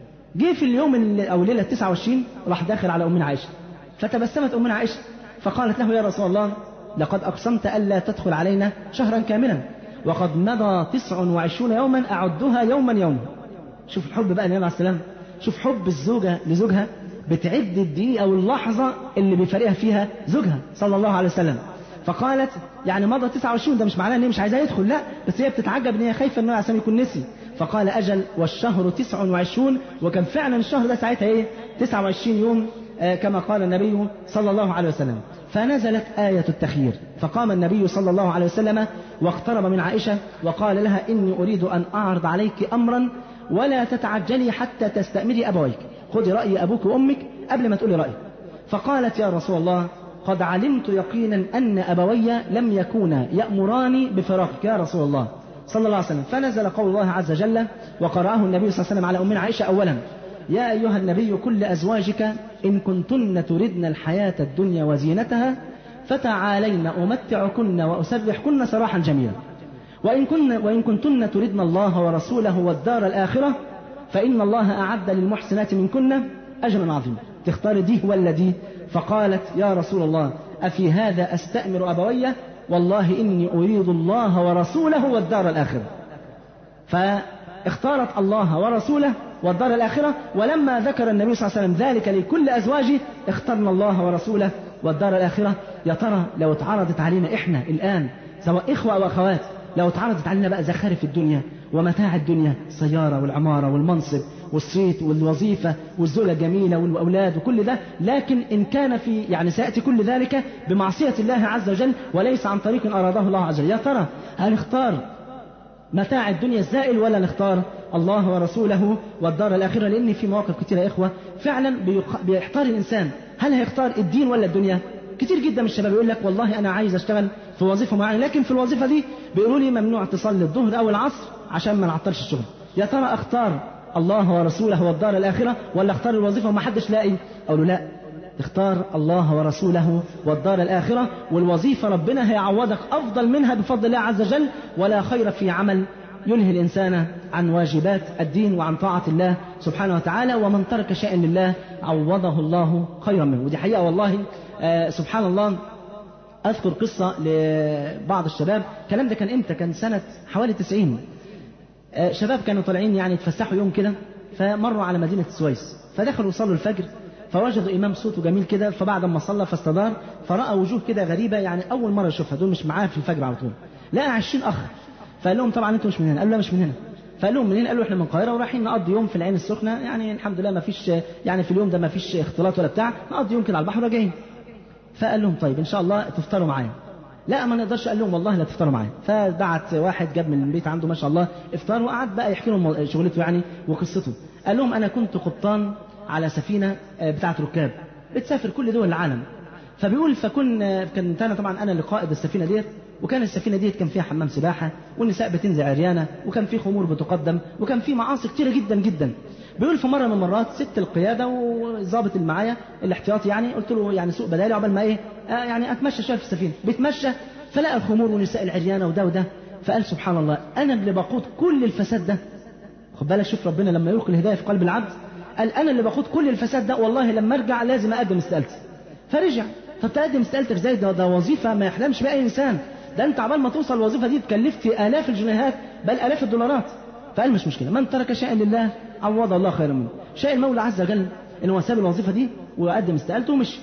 جه في اليوم اللي أو ليلة 29 راح داخل على أمنا عائشة فتبسمت أمنا عائشة فقالت له يا رسول الله لقد أقسمت ألا تدخل علينا شهرا كاملا وقد مضى تسع وعشرون يوما أعدها يوما يوما شوف الحب بقى النبي عليه السلام شوف حب الزوجة لزوجها بتعد الدقيقة واللحظة اللي بيفارقها فيها زوجها صلى الله عليه وسلم فقالت يعني مضى 29 ده مش معناه ان هي مش عايزاه يدخل لا بس هي بتتعجب ان هي خايفه ان عشان يكون نسي فقال اجل والشهر 29 وكان فعلا الشهر ده ساعتها ايه 29 يوم آه كما قال النبي صلى الله عليه وسلم فنزلت آية التخيير فقام النبي صلى الله عليه وسلم واقترب من عائشة وقال لها إني أريد أن أعرض عليك أمرا ولا تتعجلي حتى تستأمري أبويك خذي رأي أبوك وأمك قبل ما تقولي رأيك فقالت يا رسول الله قد علمت يقينا أن أبوي لم يكونا يأمراني بفراقك يا رسول الله صلى الله عليه وسلم فنزل قول الله عز وجل وقرأه النبي صلى الله عليه وسلم على أمنا عائشة أولا يا أيها النبي كل أزواجك إن كنتن تردن الحياة الدنيا وزينتها فتعالين أمتعكن وأسرحكن سراحا جميلا وإن, كن وإن كنتن تردن الله ورسوله والدار الآخرة فإن الله أعد للمحسنات منكن أجرا عظيما تختار دي ولا دي فقالت يا رسول الله أفي هذا أستأمر أبوي والله إني أريد الله ورسوله والدار الآخرة فاختارت الله ورسوله والدار الآخرة ولما ذكر النبي صلى الله عليه وسلم ذلك لكل أزواجه اخترنا الله ورسوله والدار الآخرة يا ترى لو اتعرضت علينا إحنا الآن سواء إخوة أو أخوات لو اتعرضت علينا بقى زخارف الدنيا ومتاع الدنيا السيارة والعمارة والمنصب والصيت والوظيفة والزوجة الجميلة والأولاد وكل ده لكن إن كان في يعني سيأتي كل ذلك بمعصية الله عز وجل وليس عن طريق أراده الله عز وجل يا ترى هنختار متاع الدنيا الزائل ولا نختار الله ورسوله والدار الآخرة لأن في مواقف كتير يا إخوة فعلا بيحتار الإنسان هل هيختار الدين ولا الدنيا كتير جدا من الشباب يقول لك والله أنا عايز أشتغل في وظيفة معينة لكن في الوظيفة دي بيقولوا لي ممنوع تصلي الظهر أو العصر عشان ما نعطلش الشغل يا ترى أختار الله ورسوله والدار الآخرة ولا اختار الوظيفة وما حدش لاقي أقول له لا اختار الله ورسوله والدار الآخرة والوظيفة ربنا هيعوضك أفضل منها بفضل الله عز وجل ولا خير في عمل ينهي الإنسان عن واجبات الدين وعن طاعة الله سبحانه وتعالى ومن ترك شيئا لله عوضه الله خيرا منه ودي حقيقة والله آه سبحان الله أذكر قصة لبعض الشباب الكلام ده كان إمتى كان سنة حوالي 90 آه شباب كانوا طالعين يعني يتفسحوا يوم كده فمروا على مدينة السويس فدخلوا يصلوا الفجر فوجدوا إمام صوته جميل كده فبعد ما صلى فاستدار فرأى وجوه كده غريبة يعني أول مرة يشوفها دول مش معاه في الفجر على طول لقى 20 أخ فقال لهم طبعا أنتوا مش من هنا قالوا لا مش من هنا فقال لهم منين قالوا احنا من القاهره ورايحين نقضي يوم في العين السخنه يعني الحمد لله ما فيش يعني في اليوم ده ما فيش اختلاط ولا بتاع نقضي يوم كده على البحر وراجعين فقال لهم طيب ان شاء الله تفطروا معايا لا ما نقدرش قال لهم والله لا تفطروا معايا فدعت واحد جاب من البيت عنده ما شاء الله افطار وقعد بقى يحكي لهم شغلته يعني وقصته قال لهم انا كنت قبطان على سفينه بتاعه ركاب بتسافر كل دول العالم فبيقول فكن كنت انا طبعا انا اللي قائد السفينه ديت وكان السفينه ديت كان فيها حمام سباحه والنساء بتنزل عريانه وكان في خمور بتقدم وكان في معاصي كتيره جدا جدا بيقول في مره من المرات ست القياده وظابط اللي معايا الاحتياطي يعني قلت له يعني سوق بدالي عقبال ما ايه آه يعني اتمشى شويه في السفينه بيتمشى فلقى الخمور والنساء العريانه وده وده فقال سبحان الله انا اللي بقود كل الفساد ده خد بالك شوف ربنا لما يلقي الهدايه في قلب العبد قال انا اللي بقود كل الفساد ده والله لما ارجع لازم اقدم استقالتي فرجع طب تقدم استقالتك ازاي ده, ده وظيفه ما يحلمش بها اي انسان ده انت عبال ما توصل الوظيفه دي تكلفت الاف الجنيهات بل الاف الدولارات فقال مش مشكله من ترك شيئا لله عوض الله خيرا منه شاء المولى عز وجل ان هو ساب الوظيفه دي وقدم استقالته ومشي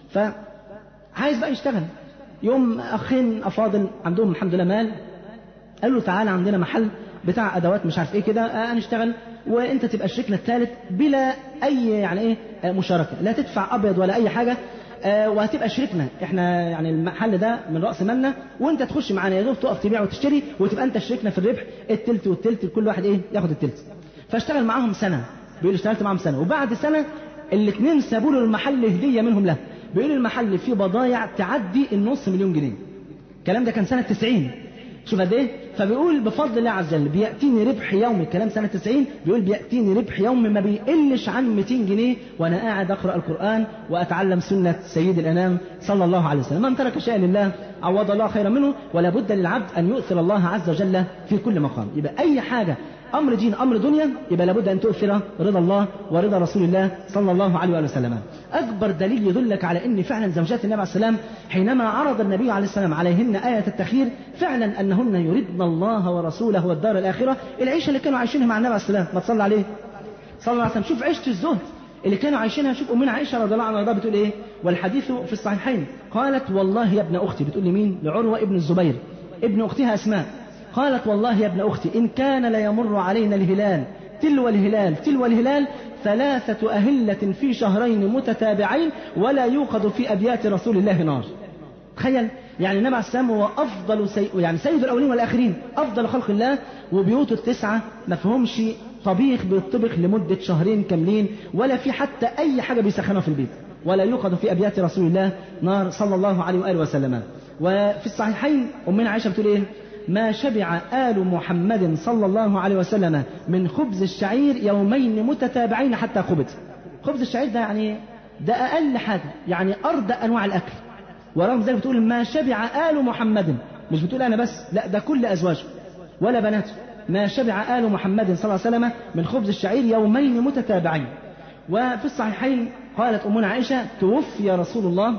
فعايز بقى يشتغل يوم اخين افاضل عندهم الحمد لله مال قالوا تعالى عندنا محل بتاع ادوات مش عارف ايه كده آه هنشتغل وانت تبقى شريكنا الثالث بلا اي يعني ايه آه مشاركه لا تدفع ابيض ولا اي حاجه آه وهتبقى شريكنا احنا يعني المحل ده من راس مالنا وانت تخش معانا يا دوب تقف تبيع وتشتري وتبقى انت شريكنا في الربح التلت والتلت كل واحد ايه ياخد التلت فاشتغل معاهم سنه بيقول اشتغلت معاهم سنه وبعد سنه الاثنين سابوا له المحل هديه منهم له بيقول المحل فيه بضايع تعدي النص مليون جنيه الكلام ده كان سنه 90 شوف قد ايه فبيقول بفضل الله عز وجل بياتيني ربح يومي الكلام سنه 90 بيقول بياتيني ربح يومي ما بيقلش عن 200 جنيه وانا قاعد اقرا القران واتعلم سنه سيد الانام صلى الله عليه وسلم من ترك شيئا لله عوض الله خيرا منه ولا بد للعبد ان يؤثر الله عز وجل في كل مقام يبقى اي حاجه امر دين امر دنيا يبقى لابد ان تؤثر رضا الله ورضا رسول الله صلى الله عليه وآله وسلم اكبر دليل يدلك على ان فعلا زوجات النبي عليه السلام حينما عرض النبي عليه السلام عليهن آية التخيير فعلا انهن يردن الله ورسوله والدار الاخره العيشه اللي كانوا عايشينها مع النبي عليه السلام ما تصلي عليه صلى الله عليه وسلم شوف عيشه الزهد اللي كانوا عايشينها شوف امنا عائشه رضي الله عنها بتقول ايه والحديث في الصحيحين قالت والله يا ابن اختي بتقول لمين لعروه ابن الزبير ابن اختها اسماء قالت والله يا ابن أختي إن كان ليمر علينا الهلال تلو الهلال تلو الهلال ثلاثة أهلة في شهرين متتابعين ولا يوقد في أبيات رسول الله نار تخيل يعني النبي عليه السلام هو أفضل سي... يعني سيد الأولين والآخرين أفضل خلق الله وبيوته التسعة ما فيهمش طبيخ بيطبخ لمدة شهرين كاملين ولا في حتى أي حاجة بيسخنها في البيت ولا يوقد في أبيات رسول الله نار صلى الله عليه وآله وسلم وفي الصحيحين أمنا عائشة بتقول إيه ما شبع آل محمد صلى الله عليه وسلم من خبز الشعير يومين متتابعين حتى قبض خبز الشعير ده يعني ده أقل حاجة يعني أرضى أنواع الأكل ورغم ذلك بتقول ما شبع آل محمد مش بتقول أنا بس لا ده كل أزواجه ولا بناته ما شبع آل محمد صلى الله عليه وسلم من خبز الشعير يومين متتابعين وفي الصحيحين قالت أمنا عائشة توفي رسول الله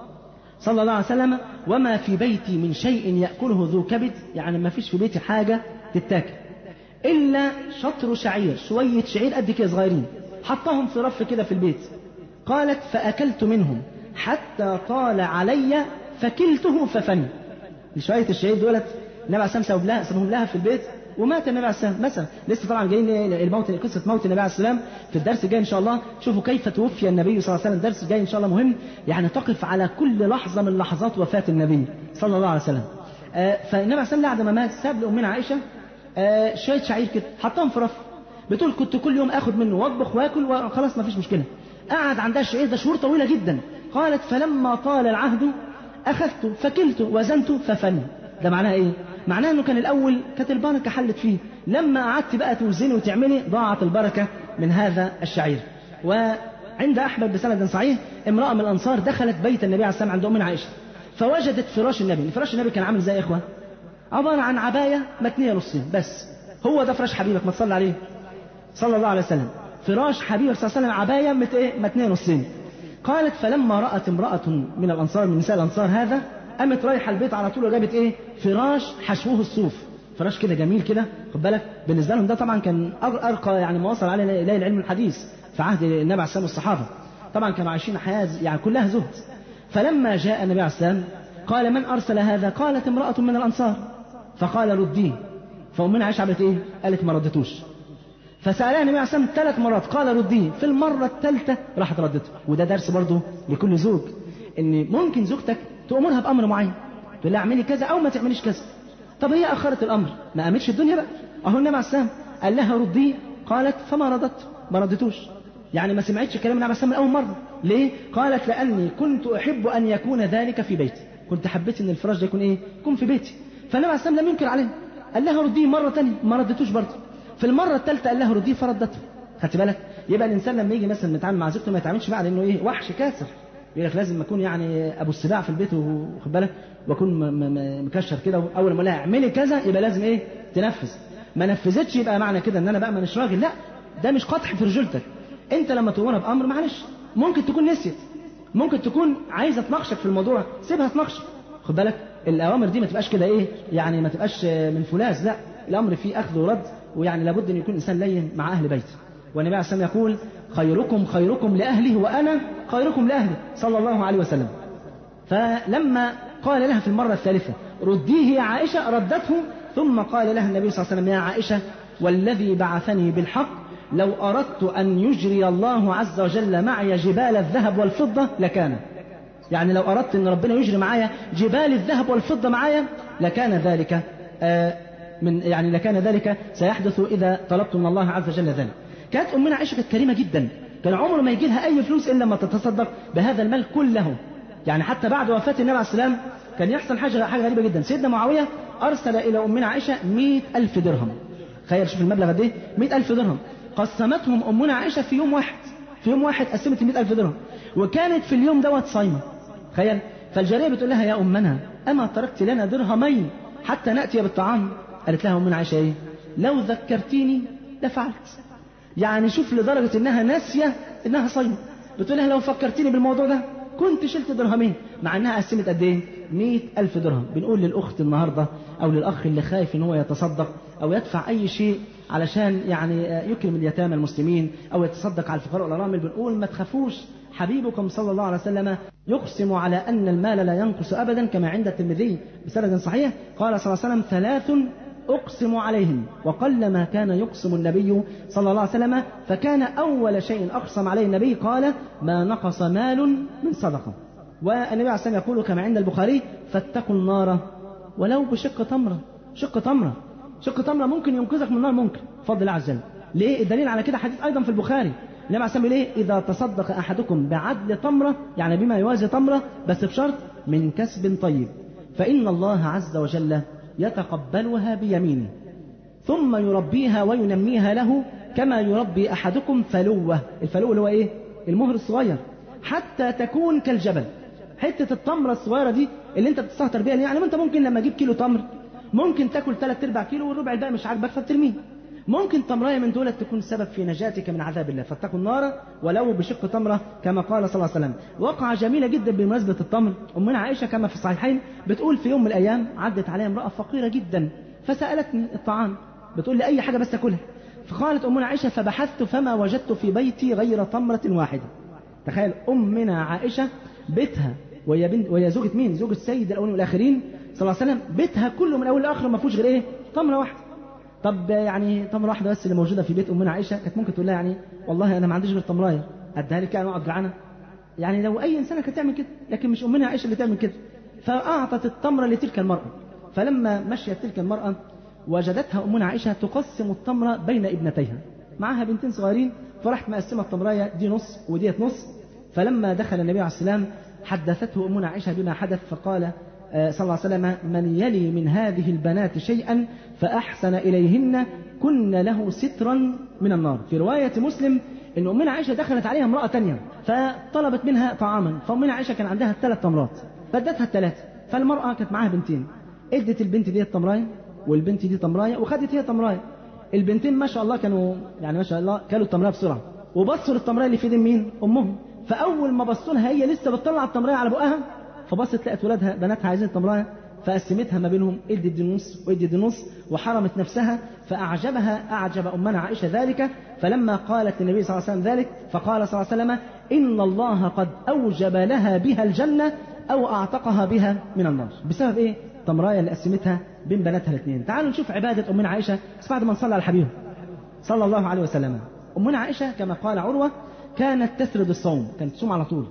صلى الله عليه وسلم وما في بيتي من شيء يأكله ذو كبد يعني ما فيش في بيتي حاجة تتاكل إلا شطر شعير شوية شعير قد كده صغيرين حطهم في رف كده في البيت قالت فأكلت منهم حتى طال علي فكلته ففني شوية الشعير دولت النبي عليه السلام سوب لها سابهم لها في البيت ومات النبي عليه السلام مثلا لسه طبعا جايين الموت قصه موت النبي عليه السلام في الدرس الجاي ان شاء الله شوفوا كيف توفي النبي صلى الله عليه وسلم الدرس الجاي ان شاء الله مهم يعني تقف على كل لحظه من لحظات وفاه النبي صلى الله عليه وسلم آه فالنبي عليه السلام بعد ما مات ساب لامنا عائشه آه شويه شعير كده حطهم في رف بتقول كنت كل يوم اخد منه واطبخ واكل وخلاص ما فيش مشكله قعد عندها الشعير ده شهور طويله جدا قالت فلما طال العهد اخذته فكلته وزنته ففن ده معناها ايه معناها انه كان الاول كانت البركه حلت فيه لما قعدت بقى توزني وتعملي ضاعت البركه من هذا الشعير وعند احمد بسند صحيح امراه من الانصار دخلت بيت النبي عليه الصلاه والسلام عند امنا عائشه فوجدت فراش النبي فراش النبي كان عامل ازاي يا اخوه عباره عن عبايه متنيه نصين بس هو ده فراش حبيبك ما تصلي عليه صلى الله عليه وسلم فراش حبيبك صلى الله عليه وسلم عبايه مت ايه متنيه نصين قالت فلما رأت امرأة من الأنصار من نساء الأنصار هذا قامت رايحة البيت على طول وجابت إيه؟ فراش حشوه الصوف فراش كده جميل كده خد بالك بالنسبة لهم ده طبعا كان أرقى يعني ما وصل عليه إليه العلم الحديث في عهد النبي عليه السلام والصحابة طبعا كانوا عايشين حياة يعني كلها زهد فلما جاء النبي عليه السلام قال من أرسل هذا قالت امرأة من الأنصار فقال رديه فأمنا عائشة عملت إيه؟ قالت ما ردتوش فسألها النبي عليه الصلاة ثلاث مرات قال رديه في المرة الثالثة راحت ردته وده درس برضه لكل زوج ان ممكن زوجتك تأمرها بأمر معين تقول لها اعملي كذا أو ما تعمليش كذا طب هي أخرت الأمر ما قامتش الدنيا بقى أهو النبي عليه السلام قال لها رديه قالت فما ردت ما ردتوش يعني ما سمعتش كلام النبي عليه السلام من أول مرة ليه؟ قالت لأني كنت أحب أن يكون ذلك في بيتي كنت حبيت أن الفراش ده يكون إيه؟ يكون في بيتي فالنبي عليه السلام لم ينكر عليه قال لها رديه مرة ثانيه ما ردتوش برضه في المرة الثالثة قال لها رديه فردته خدت بالك يبقى الإنسان لما يجي مثلا يتعامل مع زوجته ما يتعاملش معاه لأنه إيه وحش كاسر يقول لك لازم أكون يعني أبو السباع في البيت واخد بالك وأكون م- م- مكشر كده أول ما ألاقي اعملي كذا يبقى لازم إيه تنفذ ما نفذتش يبقى معنى كده إن أنا بقى مش راجل لا ده مش قدح في رجولتك أنت لما تؤمرها بأمر معلش ممكن تكون نسيت ممكن تكون عايزة تناقشك في الموضوع سيبها تناقشك خد بالك الأوامر دي ما تبقاش كده إيه يعني ما تبقاش من فولاذ لا الأمر فيه أخذ ورد ويعني لابد أن يكون إنسان لين مع أهل بيته والنبي عليه الصلاة والسلام يقول خيركم خيركم لأهله وأنا خيركم لأهله صلى الله عليه وسلم فلما قال لها في المرة الثالثة رديه يا عائشة ردته ثم قال لها النبي صلى الله عليه وسلم يا عائشة والذي بعثني بالحق لو أردت أن يجري الله عز وجل معي جبال الذهب والفضة لكان يعني لو أردت أن ربنا يجري معايا جبال الذهب والفضة معايا لكان ذلك آه من يعني لكان ذلك سيحدث إذا طلبت من الله عز وجل ذلك كانت أمنا عائشة كانت كريمة جدا كان عمره ما يجي لها أي فلوس إلا لما تتصدق بهذا المال كله يعني حتى بعد وفاة النبي عليه السلام كان يحصل حاجة حاجة غريبة جدا سيدنا معاوية أرسل إلى أمنا عائشة مئة ألف درهم تخيل شوف المبلغ قد إيه مئة ألف درهم قسمتهم أمنا عائشة في يوم واحد في يوم واحد قسمت المئة ألف درهم وكانت في اليوم دوت صايمة تخيل فالجارية بتقول لها يا أمنا أما تركت لنا درهمين حتى نأتي بالطعام قالت لها أمنا عائشة إيه لو ذكرتيني لفعلت يعني شوف لدرجة إنها ناسية إنها صايمة بتقول لها لو فكرتيني بالموضوع ده كنت شلت درهمين مع إنها قسمت قد إيه مئة ألف درهم بنقول للأخت النهاردة أو للأخ اللي خايف إن هو يتصدق أو يدفع أي شيء علشان يعني يكرم اليتامى المسلمين أو يتصدق على الفقراء والأرامل بنقول ما تخافوش حبيبكم صلى الله عليه وسلم يقسم على أن المال لا ينقص أبدا كما عند الترمذي بسند صحيح قال صلى الله عليه وسلم ثلاث أقسم عليهم وقل ما كان يقسم النبي صلى الله عليه وسلم فكان أول شيء أقسم عليه النبي قال ما نقص مال من صدقة والنبي عليه الصلاة والسلام يقول كما عند البخاري فاتقوا النار ولو بشق تمرة شق تمرة شق تمرة ممكن ينقذك من النار ممكن بفضل الله عز وجل ليه الدليل على كده حديث أيضا في البخاري النبي عليه الصلاة والسلام إذا تصدق أحدكم بعدل تمرة يعني بما يوازي تمرة بس بشرط من كسب طيب فإن الله عز وجل يتقبلها بيمينه ثم يربيها وينميها له كما يربي أحدكم فلوة الفلو اللي هو إيه المهر الصغير حتى تكون كالجبل حتة التمرة الصغيرة دي اللي انت بتستهتر بيها يعني انت ممكن لما تجيب كيلو تمر ممكن تاكل ثلاث ارباع كيلو والربع الباقي مش عاجبك فبترميه ممكن تمرايه من دولة تكون سبب في نجاتك من عذاب الله فاتقوا النار ولو بشق تمرة كما قال صلى الله عليه وسلم وقعة جميلة جدا بمناسبة التمر أمنا عائشة كما في الصحيحين بتقول في يوم من الأيام عدت عليها امرأة فقيرة جدا فسألتني الطعام بتقول لي أي حاجة بس أكلها فقالت أمنا عائشة فبحثت فما وجدت في بيتي غير تمرة واحدة تخيل أمنا عائشة بيتها وهي بنت وهي زوجة مين؟ زوجة السيد الأولين والآخرين صلى الله عليه وسلم بيتها كله من أول لآخر ما فيهوش غير إيه؟ تمرة واحدة طب يعني تمرة واحدة بس اللي موجودة في بيت أمنا عائشة كانت ممكن تقول لها يعني والله أنا ما عنديش غير تمراية أديها لك يعني وأقعد جعانة يعني لو أي إنسانة كانت تعمل كده لكن مش أمنا عائشة اللي تعمل كده فأعطت التمرة لتلك المرأة فلما مشيت تلك المرأة وجدتها أمنا عائشة تقسم التمرة بين ابنتيها معها بنتين صغيرين فراحت مقسمة التمراية دي نص وديت نص فلما دخل النبي عليه السلام حدثته أمنا عائشة بما حدث فقال صلى الله عليه وسلم من يلي من هذه البنات شيئا فأحسن إليهن كن له سترا من النار في رواية مسلم ان امنا عائشه دخلت عليها امراه تانية فطلبت منها طعاما فامنا عائشه كان عندها ثلاث تمرات فادتها الثلاثه فالمراه كانت معاها بنتين ادت البنت دي تمرايه والبنت دي تمرايه وخدت هي تمرايه البنتين ما شاء الله كانوا يعني ما شاء الله كلوا التمرايه بسرعه وبصوا للتمرايه اللي في ايدين مين امهم فاول ما بصوا لها هي لسه بتطلع التمرايه على بقها فبصت لقت ولادها بناتها عايزين التمرايه فقسمتها ما بينهم ادت دي نص وادت دي نص وحرمت نفسها فأعجبها أعجب أمنا عائشة ذلك فلما قالت للنبي صلى الله عليه وسلم ذلك فقال صلى الله عليه وسلم إن الله قد أوجب لها بها الجنة أو أعتقها بها من النار بسبب إيه؟ تمراية اللي قسمتها بين بناتها الاثنين تعالوا نشوف عبادة أمنا عائشة بس بعد ما نصلي على الحبيب صلى الله عليه وسلم أمنا عائشة كما قال عروة كانت تسرد الصوم كانت تصوم على طول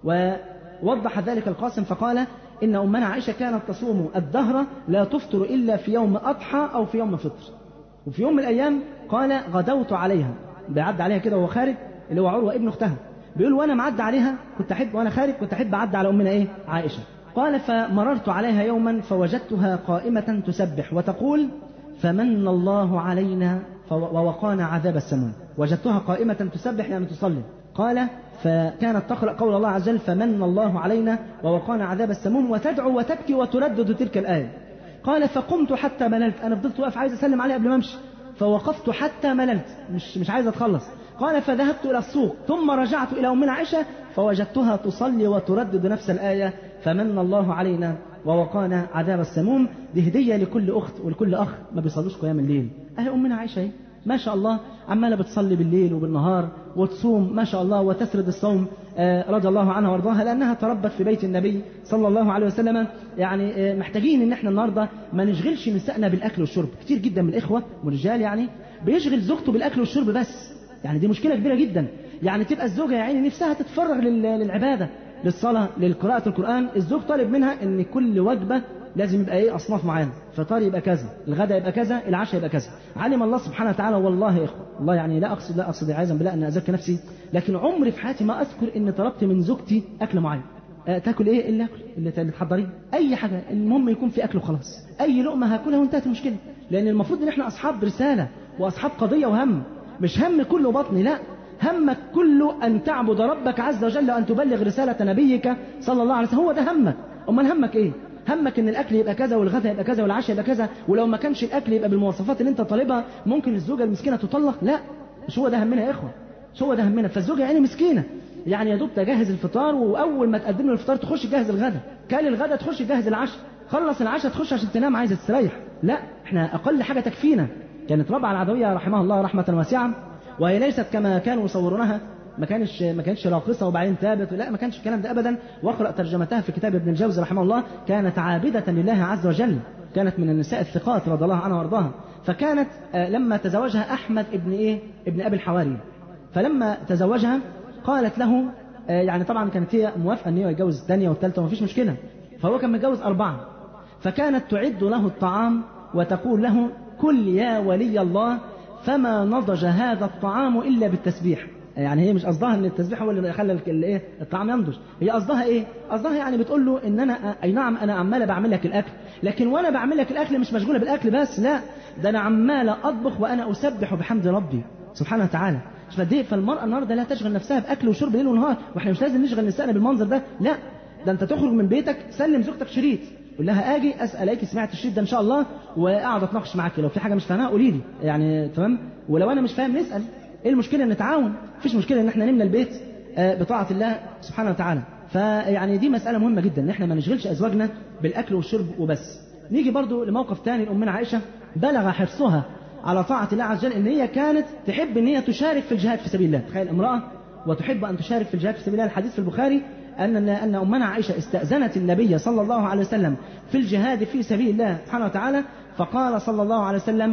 ووضح ذلك القاسم فقال إن أمنا عائشة كانت تصوم الدهر لا تفطر إلا في يوم أضحى أو في يوم فطر وفي يوم من الأيام قال غدوت عليها بيعد عليها كده وهو خارج اللي هو عروة ابن أختها بيقول وأنا معدى عليها كنت أحب وأنا خارج كنت أحب أعدى على أمنا إيه عائشة قال فمررت عليها يوما فوجدتها قائمة تسبح وتقول فمن الله علينا ووقانا عذاب السموم وجدتها قائمة تسبح يعني تصلي قال فكانت تقرأ قول الله عز وجل فمن الله علينا ووقانا عذاب السموم وتدعو وتبكي وتردد تلك الآية قال فقمت حتى مللت أنا فضلت واقف عايز أسلم عليه قبل ما أمشي فوقفت حتى مللت مش مش عايز أتخلص قال فذهبت إلى السوق ثم رجعت إلى أمنا عائشة فوجدتها تصلي وتردد نفس الآية فمن الله علينا ووقانا عذاب السموم دي هدية لكل أخت ولكل أخ ما بيصلوش قيام الليل أهي أمنا عائشة اهي ما شاء الله عمالة بتصلي بالليل وبالنهار وتصوم ما شاء الله وتسرد الصوم رضي الله عنها وارضاها لأنها تربت في بيت النبي صلى الله عليه وسلم يعني محتاجين ان احنا النهارده ما نشغلش نسائنا بالاكل والشرب كتير جدا من الاخوه والرجال يعني بيشغل زوجته بالاكل والشرب بس يعني دي مشكله كبيره جدا يعني تبقى الزوجه يا عيني نفسها تتفرغ للعباده للصلاه لقراءه القران الزوج طالب منها ان كل وجبه لازم يبقى ايه اصناف معينه فطار يبقى كذا الغداء يبقى كذا العشاء يبقى كذا علم الله سبحانه وتعالى والله يا اخوه والله يعني لا اقصد لا اقصد عايزا بالله ان ازكي نفسي لكن عمري في حياتي ما اذكر ان طلبت من زوجتي اكل معين أه تاكل ايه الا اكل اللي اللي تحضريه اي حاجه المهم يكون في اكل وخلاص اي لقمه هاكلها وانتهت المشكله لان المفروض ان احنا اصحاب رساله واصحاب قضيه وهم مش هم كله بطني لا همك كله ان تعبد ربك عز وجل وان تبلغ رساله نبيك صلى الله عليه وسلم هو ده همك امال همك ايه همك ان الاكل يبقى كذا والغداء يبقى كذا والعشاء يبقى كذا ولو ما كانش الاكل يبقى بالمواصفات اللي انت طالبها ممكن الزوجه المسكينه تطلق لا مش هو ده همنا يا اخوه مش هو ده همنا فالزوجه يعني مسكينه يعني يا دوب تجهز الفطار واول ما تقدم له الفطار تخش تجهز الغداء كان الغداء تخش تجهز العشاء خلص العشاء تخش عشان تنام عايزه تستريح لا احنا اقل حاجه تكفينا كانت ربعه العدويه رحمها الله رحمه واسعه وهي ليست كما كانوا يصورونها ما كانش ما كانتش راقصه وبعدين تابت لا ما كانش الكلام ده ابدا واقرا ترجمتها في كتاب ابن الجوزي رحمه الله كانت عابده لله عز وجل كانت من النساء الثقات رضي الله عنها وارضاها فكانت لما تزوجها احمد ابن ايه ابن ابي الحواري فلما تزوجها قالت له يعني طبعا كانت هي موافقه ان هو يتجوز الثانيه والثالثه وما فيش مشكله فهو كان متجوز اربعه فكانت تعد له الطعام وتقول له كل يا ولي الله فما نضج هذا الطعام الا بالتسبيح يعني هي مش قصدها ان التسبيح هو اللي خلى الايه الطعام ينضج هي قصدها ايه قصدها يعني بتقول له ان انا اي نعم انا عماله بعمل لك الاكل لكن وانا بعمل لك الاكل مش مشغوله بالاكل بس لا ده انا عماله اطبخ وانا اسبح بحمد ربي سبحانه وتعالى فدي فالمراه النهارده لا تشغل نفسها باكل وشرب ليل ونهار واحنا مش لازم نشغل نسائنا بالمنظر ده لا ده انت تخرج من بيتك سلم زوجتك شريط قول لها اجي اسالك سمعت الشريط ده ان شاء الله واقعد اتناقش معاك لو في حاجه مش فاهمها قولي لي يعني تمام ولو انا مش فاهم نسال ايه المشكله ان نتعاون مفيش مشكله ان احنا نملى البيت بطاعه الله سبحانه وتعالى فيعني دي مساله مهمه جدا ان احنا ما نشغلش ازواجنا بالاكل والشرب وبس نيجي برضو لموقف تاني لامنا عائشه بلغ حرصها على طاعه الله عز وجل ان هي كانت تحب ان هي تشارك في الجهاد في سبيل الله تخيل امراه وتحب ان تشارك في الجهاد في سبيل الله الحديث في البخاري ان ان امنا عائشه استاذنت النبي صلى الله عليه وسلم في الجهاد في سبيل الله سبحانه وتعالى فقال صلى الله عليه وسلم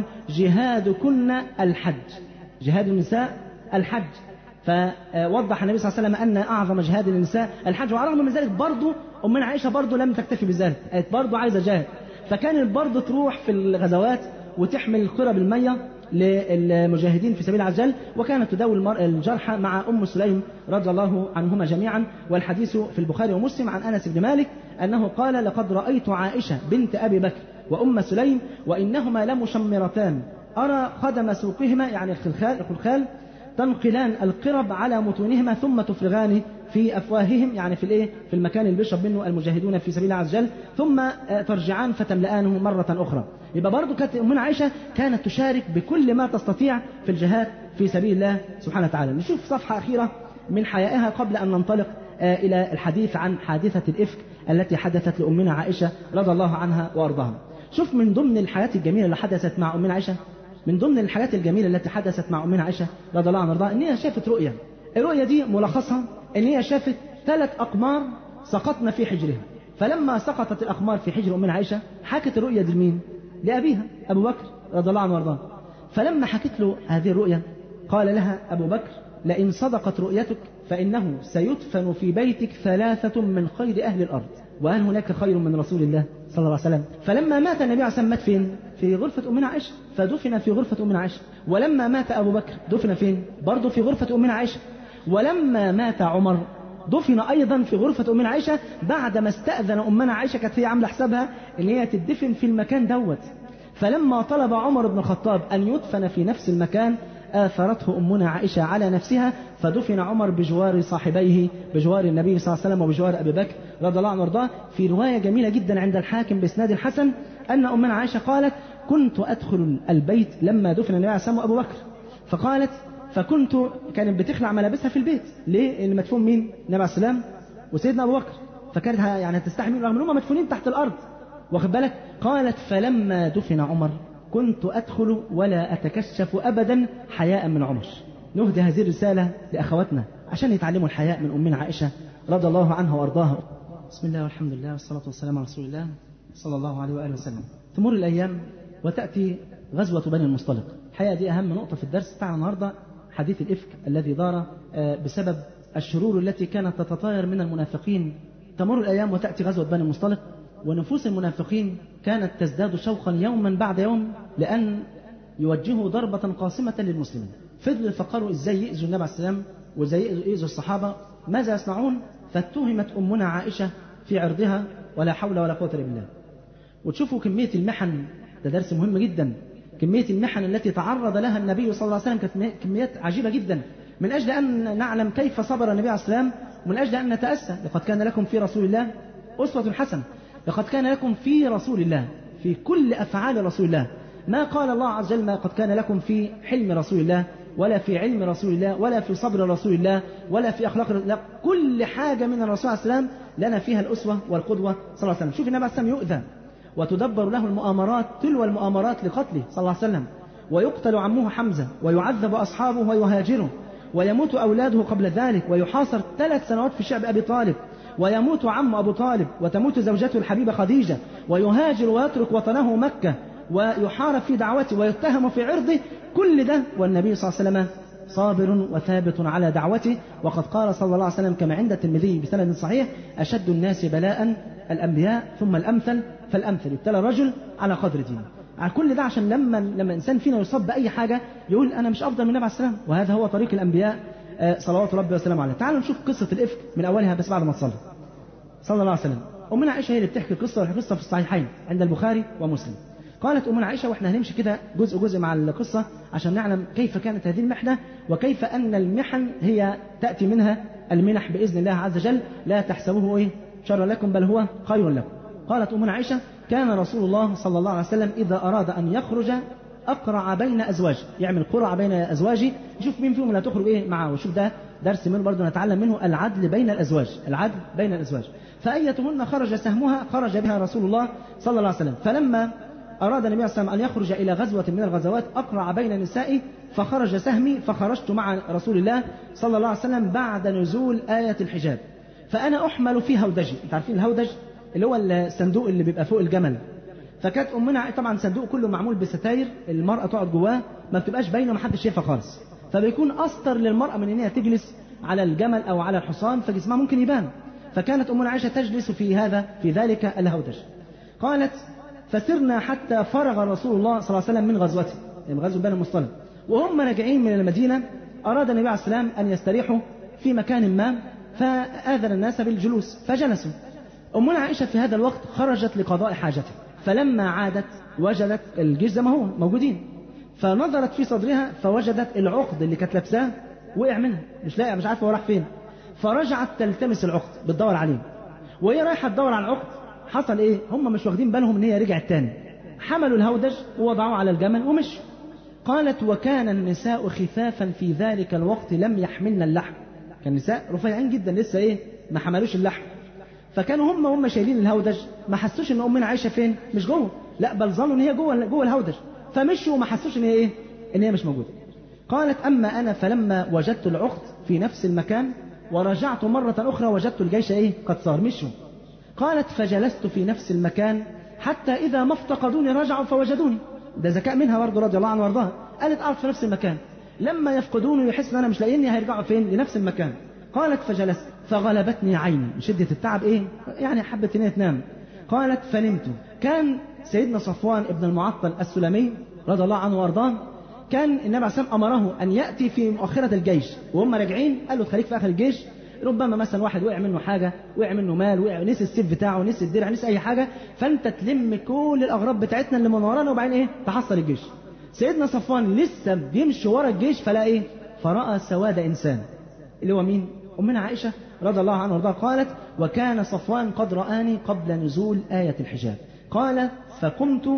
جهادكن الحج جهاد النساء الحج فوضح النبي صلى الله عليه وسلم أن أعظم جهاد النساء الحج وعلى الرغم من ذلك برضه أمنا عائشة برضه لم تكتفي بذلك قالت برضه عايزة جهاد فكانت برضه تروح في الغزوات وتحمل القرب المية للمجاهدين في سبيل عز وجل وكانت تداوي المرء الجرحى مع أم سليم رضي الله عنهما جميعا والحديث في البخاري ومسلم عن أنس بن مالك أنه قال لقد رأيت عائشة بنت أبي بكر وأم سليم وإنهما لمشمرتان أرى قدم سوقهما يعني الخلخال, الخلخال تنقلان القرب على متونهما ثم تفرغان في افواههم يعني في الايه في المكان اللي بيشرب منه المجاهدون في سبيل الله عز وجل ثم ترجعان فتملآنه مره اخرى يبقى برضه كانت امنا عائشه كانت تشارك بكل ما تستطيع في الجهاد في سبيل الله سبحانه وتعالى نشوف صفحه اخيره من حيائها قبل ان ننطلق الى الحديث عن حادثه الافك التي حدثت لامنا عائشه رضي الله عنها وارضاها شوف من ضمن الحياه الجميله اللي حدثت مع امنا عائشه من ضمن الحاجات الجميله التي حدثت مع امنا عائشه رضي الله عنها وارضاها ان هي شافت رؤيه الرؤيه دي ملخصها ان هي شافت ثلاث اقمار سقطن في حجرها فلما سقطت الاقمار في حجر امنا عائشه حكت الرؤيه دي لمين لابيها ابو بكر رضي الله عنه وارضاه فلما حكت له هذه الرؤيا قال لها ابو بكر لئن صدقت رؤيتك فانه سيدفن في بيتك ثلاثه من خير اهل الارض وهل هناك خير من رسول الله صلى الله عليه وسلم فلما مات النبي عليه الصلاه والسلام مات فين في غرفة أمنا عائشة فدفن في غرفة أمنا عائشة ولما مات أبو بكر دفن فين برضه في غرفة أمنا عائشة ولما مات عمر دفن أيضا في غرفة أمنا عائشة بعدما استأذن أمنا عائشة كانت هي عاملة حسابها إن هي تدفن في المكان دوت فلما طلب عمر بن الخطاب أن يدفن في نفس المكان آثرته أمنا عائشة على نفسها فدفن عمر بجوار صاحبيه بجوار النبي صلى الله عليه وسلم وبجوار أبي بكر رضي الله عنه وارضاه في رواية جميلة جدا عند الحاكم بإسناد الحسن أن أمنا عائشة قالت كنت أدخل البيت لما دفن النبي عليه الصلاة والسلام أبو بكر فقالت فكنت كانت بتخلع ملابسها في البيت ليه؟ اللي مدفون مين؟ النبي عليه السلام وسيدنا أبو بكر فكانت يعني تستحمل رغم أنهم مدفونين تحت الأرض واخد بالك؟ قالت فلما دفن عمر كنت أدخل ولا أتكشف أبدا حياء من عمر نهدي هذه الرسالة لأخواتنا عشان يتعلموا الحياء من أمنا عائشة رضي الله عنها وأرضاها بسم الله والحمد لله والصلاة والسلام على رسول الله صلى الله عليه وآله وسلم تمر الأيام وتأتي غزوة بني المصطلق الحقيقة دي أهم نقطة في الدرس بتاعنا النهاردة حديث الإفك الذي دار بسبب الشرور التي كانت تتطاير من المنافقين تمر الأيام وتأتي غزوة بني المصطلق ونفوس المنافقين كانت تزداد شوقا يوما بعد يوم لأن يوجهوا ضربة قاسمة للمسلمين فضلوا يفكروا ازاي يأذوا النبي عليه السلام وازاي يأذوا الصحابة ماذا يصنعون فاتهمت أمنا عائشة في عرضها ولا حول ولا قوة إلا بالله وتشوفوا كمية المحن ده درس مهم جدا كمية المحن التي تعرض لها النبي صلى الله عليه وسلم كانت كميات عجيبة جدا من أجل أن نعلم كيف صبر النبي عليه السلام ومن أجل أن نتأسى لقد كان لكم في رسول الله أسوة حسنة لقد كان لكم في رسول الله في كل أفعال رسول الله ما قال الله عز وجل ما قد كان لكم في حلم رسول الله ولا في علم رسول الله ولا في صبر رسول الله ولا في أخلاق رسول الله كل حاجة من الرسول عليه السلام لنا فيها الأسوة والقدوة صلى الله عليه وسلم شوف النبي عليه السلام يؤذى وتدبر له المؤامرات تلو المؤامرات لقتله صلى الله عليه وسلم ويقتل عمه حمزة ويعذب أصحابه ويهاجره ويموت أولاده قبل ذلك ويحاصر ثلاث سنوات في شعب أبي طالب ويموت عم أبو طالب وتموت زوجته الحبيبة خديجة ويهاجر ويترك وطنه مكة ويحارب في دعوته ويتهم في عرضه كل ده والنبي صلى الله عليه وسلم صابر وثابت على دعوته وقد قال صلى الله عليه وسلم كما عند الترمذي بسند صحيح أشد الناس بلاء الأنبياء ثم الأمثل فالأمثل يبتلى الرجل على قدر دينه على كل ده عشان لما لما انسان فينا يصاب باي حاجه يقول انا مش افضل من النبي عليه السلام وهذا هو طريق الانبياء صلوات ربي وسلامه عليه تعالوا نشوف قصه الافك من اولها بس بعد ما تصلي صلى الله عليه وسلم امنا عائشه هي اللي بتحكي القصه والقصه في الصحيحين عند البخاري ومسلم قالت امنا عائشه واحنا هنمشي كده جزء جزء مع القصه عشان نعلم كيف كانت هذه المحنه وكيف ان المحن هي تاتي منها المنح باذن الله عز وجل لا تحسبوه ايه شرا لكم بل هو خير لكم قالت امنا عائشه كان رسول الله صلى الله عليه وسلم اذا اراد ان يخرج اقرع بين ازواجه يعمل قرعه بين ازواجه يشوف مين فيهم اللي هتخرج ايه معه وشوف ده درس منه برضه نتعلم منه العدل بين الازواج العدل بين الازواج فايتهن خرج سهمها خرج بها رسول الله صلى الله عليه وسلم فلما أراد النبي صلى الله عليه وسلم أن يخرج إلى غزوة من الغزوات أقرع بين نسائي فخرج سهمي فخرجت مع رسول الله صلى الله عليه وسلم بعد نزول آية الحجاب فأنا أحمل في هودجي أنت عارفين الهودج اللي هو الصندوق اللي بيبقى فوق الجمل فكانت أمنا طبعا صندوق كله معمول بستاير المرأة تقعد جواه ما بتبقاش باينة ومحدش شايفها خالص فبيكون أستر للمرأة من إن هي تجلس على الجمل أو على الحصان فجسمها ممكن يبان فكانت أمنا عائشة تجلس في هذا في ذلك الهودج قالت فسرنا حتى فرغ رسول الله صلى الله عليه وسلم من غزوته يعني غزوة بني المصطلق وهم راجعين من المدينة أراد النبي عليه السلام أن يستريحوا في مكان ما فآذن الناس بالجلوس فجلسوا أمنا عائشة في هذا الوقت خرجت لقضاء حاجتها فلما عادت وجدت الجيش زي ما هو موجودين فنظرت في صدرها فوجدت العقد اللي كانت لابساه وقع منها مش لاقي مش عارفه هو راح فين فرجعت تلتمس العقد بتدور عليه وهي رايحه تدور على العقد حصل ايه هم مش واخدين بالهم ان هي رجعت تاني حملوا الهودج ووضعوه على الجمل ومشوا قالت وكان النساء خفافا في ذلك الوقت لم يحملن اللحم كان النساء رفيعين جدا لسه ايه ما حملوش اللحم فكانوا هم هم شايلين الهودج ما حسوش ان امنا عايشه فين مش جوه لا بل ظنوا ان هي جوه جوه الهودج فمشوا وما حسوش ان هي ايه ان هي مش موجوده قالت اما انا فلما وجدت العقد في نفس المكان ورجعت مرة أخرى وجدت الجيش إيه قد صار مشوا قالت فجلست في نفس المكان حتى إذا ما افتقدوني رجعوا فوجدوني ده ذكاء منها برضه رضي الله عنها وارضاها قالت أقعد في نفس المكان لما يفقدوني ويحس ان انا مش لاقيني هيرجعوا فين لنفس المكان قالت فجلست فغلبتني عيني من شدة التعب ايه يعني حبت ان هي تنام قالت فنمت كان سيدنا صفوان ابن المعطل السلمي رضي الله عنه وارضاه كان النبي عليه الصلاه امره ان ياتي في مؤخره الجيش وهم راجعين قال له خليك في اخر الجيش ربما مثلا واحد وقع منه حاجه وقع منه مال وقع نسي السيف بتاعه نسي الدرع نسي اي حاجه فانت تلم كل الاغراض بتاعتنا اللي من ورانا وبعدين ايه تحصل الجيش سيدنا صفوان لسه بيمشي ورا الجيش فلا ايه فراى سواد انسان اللي هو مين امنا عائشه رضي الله عنها وارضاها قالت وكان صفوان قد رآني قبل نزول آية الحجاب قال فقمت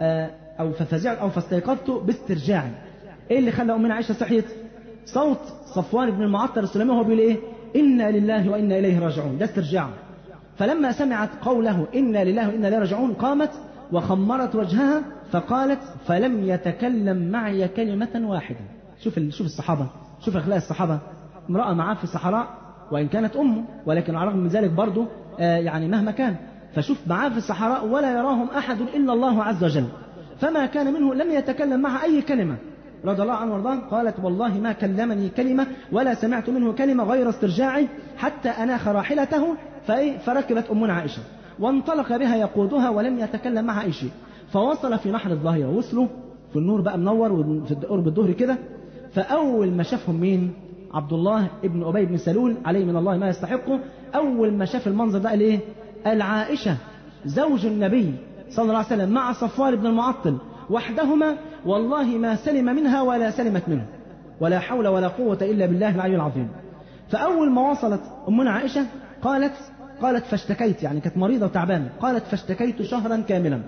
أو ففزعت أو فاستيقظت باسترجاع إيه اللي خلى أمنا عائشة صحيت صوت صفوان بن المعطر السلمي وهو بيقول إيه إنا لله وإنا إليه راجعون ده استرجاع فلما سمعت قوله إنا لله وإنا إليه راجعون قامت وخمرت وجهها فقالت فلم يتكلم معي كلمة واحدة شوف شوف الصحابة شوف أخلاق الصحابة امرأة معاه في الصحراء وإن كانت أمه ولكن على الرغم من ذلك برضه آه يعني مهما كان فشوف معاه في الصحراء ولا يراهم أحد إلا الله عز وجل فما كان منه لم يتكلم معها أي كلمة رضي الله عنه وارضاه قالت والله ما كلمني كلمة ولا سمعت منه كلمة غير استرجاعي حتى أناخ راحلته فركبت أمنا عائشة وانطلق بها يقودها ولم يتكلم معها أي شيء فوصل في نحر الظاهرة وصلوا في النور بقى منور وفي قرب الظهر كده فأول ما شافهم مين عبد الله ابن أبي بن سلول عليه من الله ما يستحقه أول ما شاف المنظر ده قال إيه قال عائشة زوج النبي صلى الله عليه وسلم مع صفوان بن المعطل وحدهما والله ما سلم منها ولا سلمت منه ولا حول ولا قوة إلا بالله العلي العظيم فأول ما وصلت أمنا عائشة قالت قالت فاشتكيت يعني كانت مريضة وتعبانة قالت فاشتكيت شهرا كاملا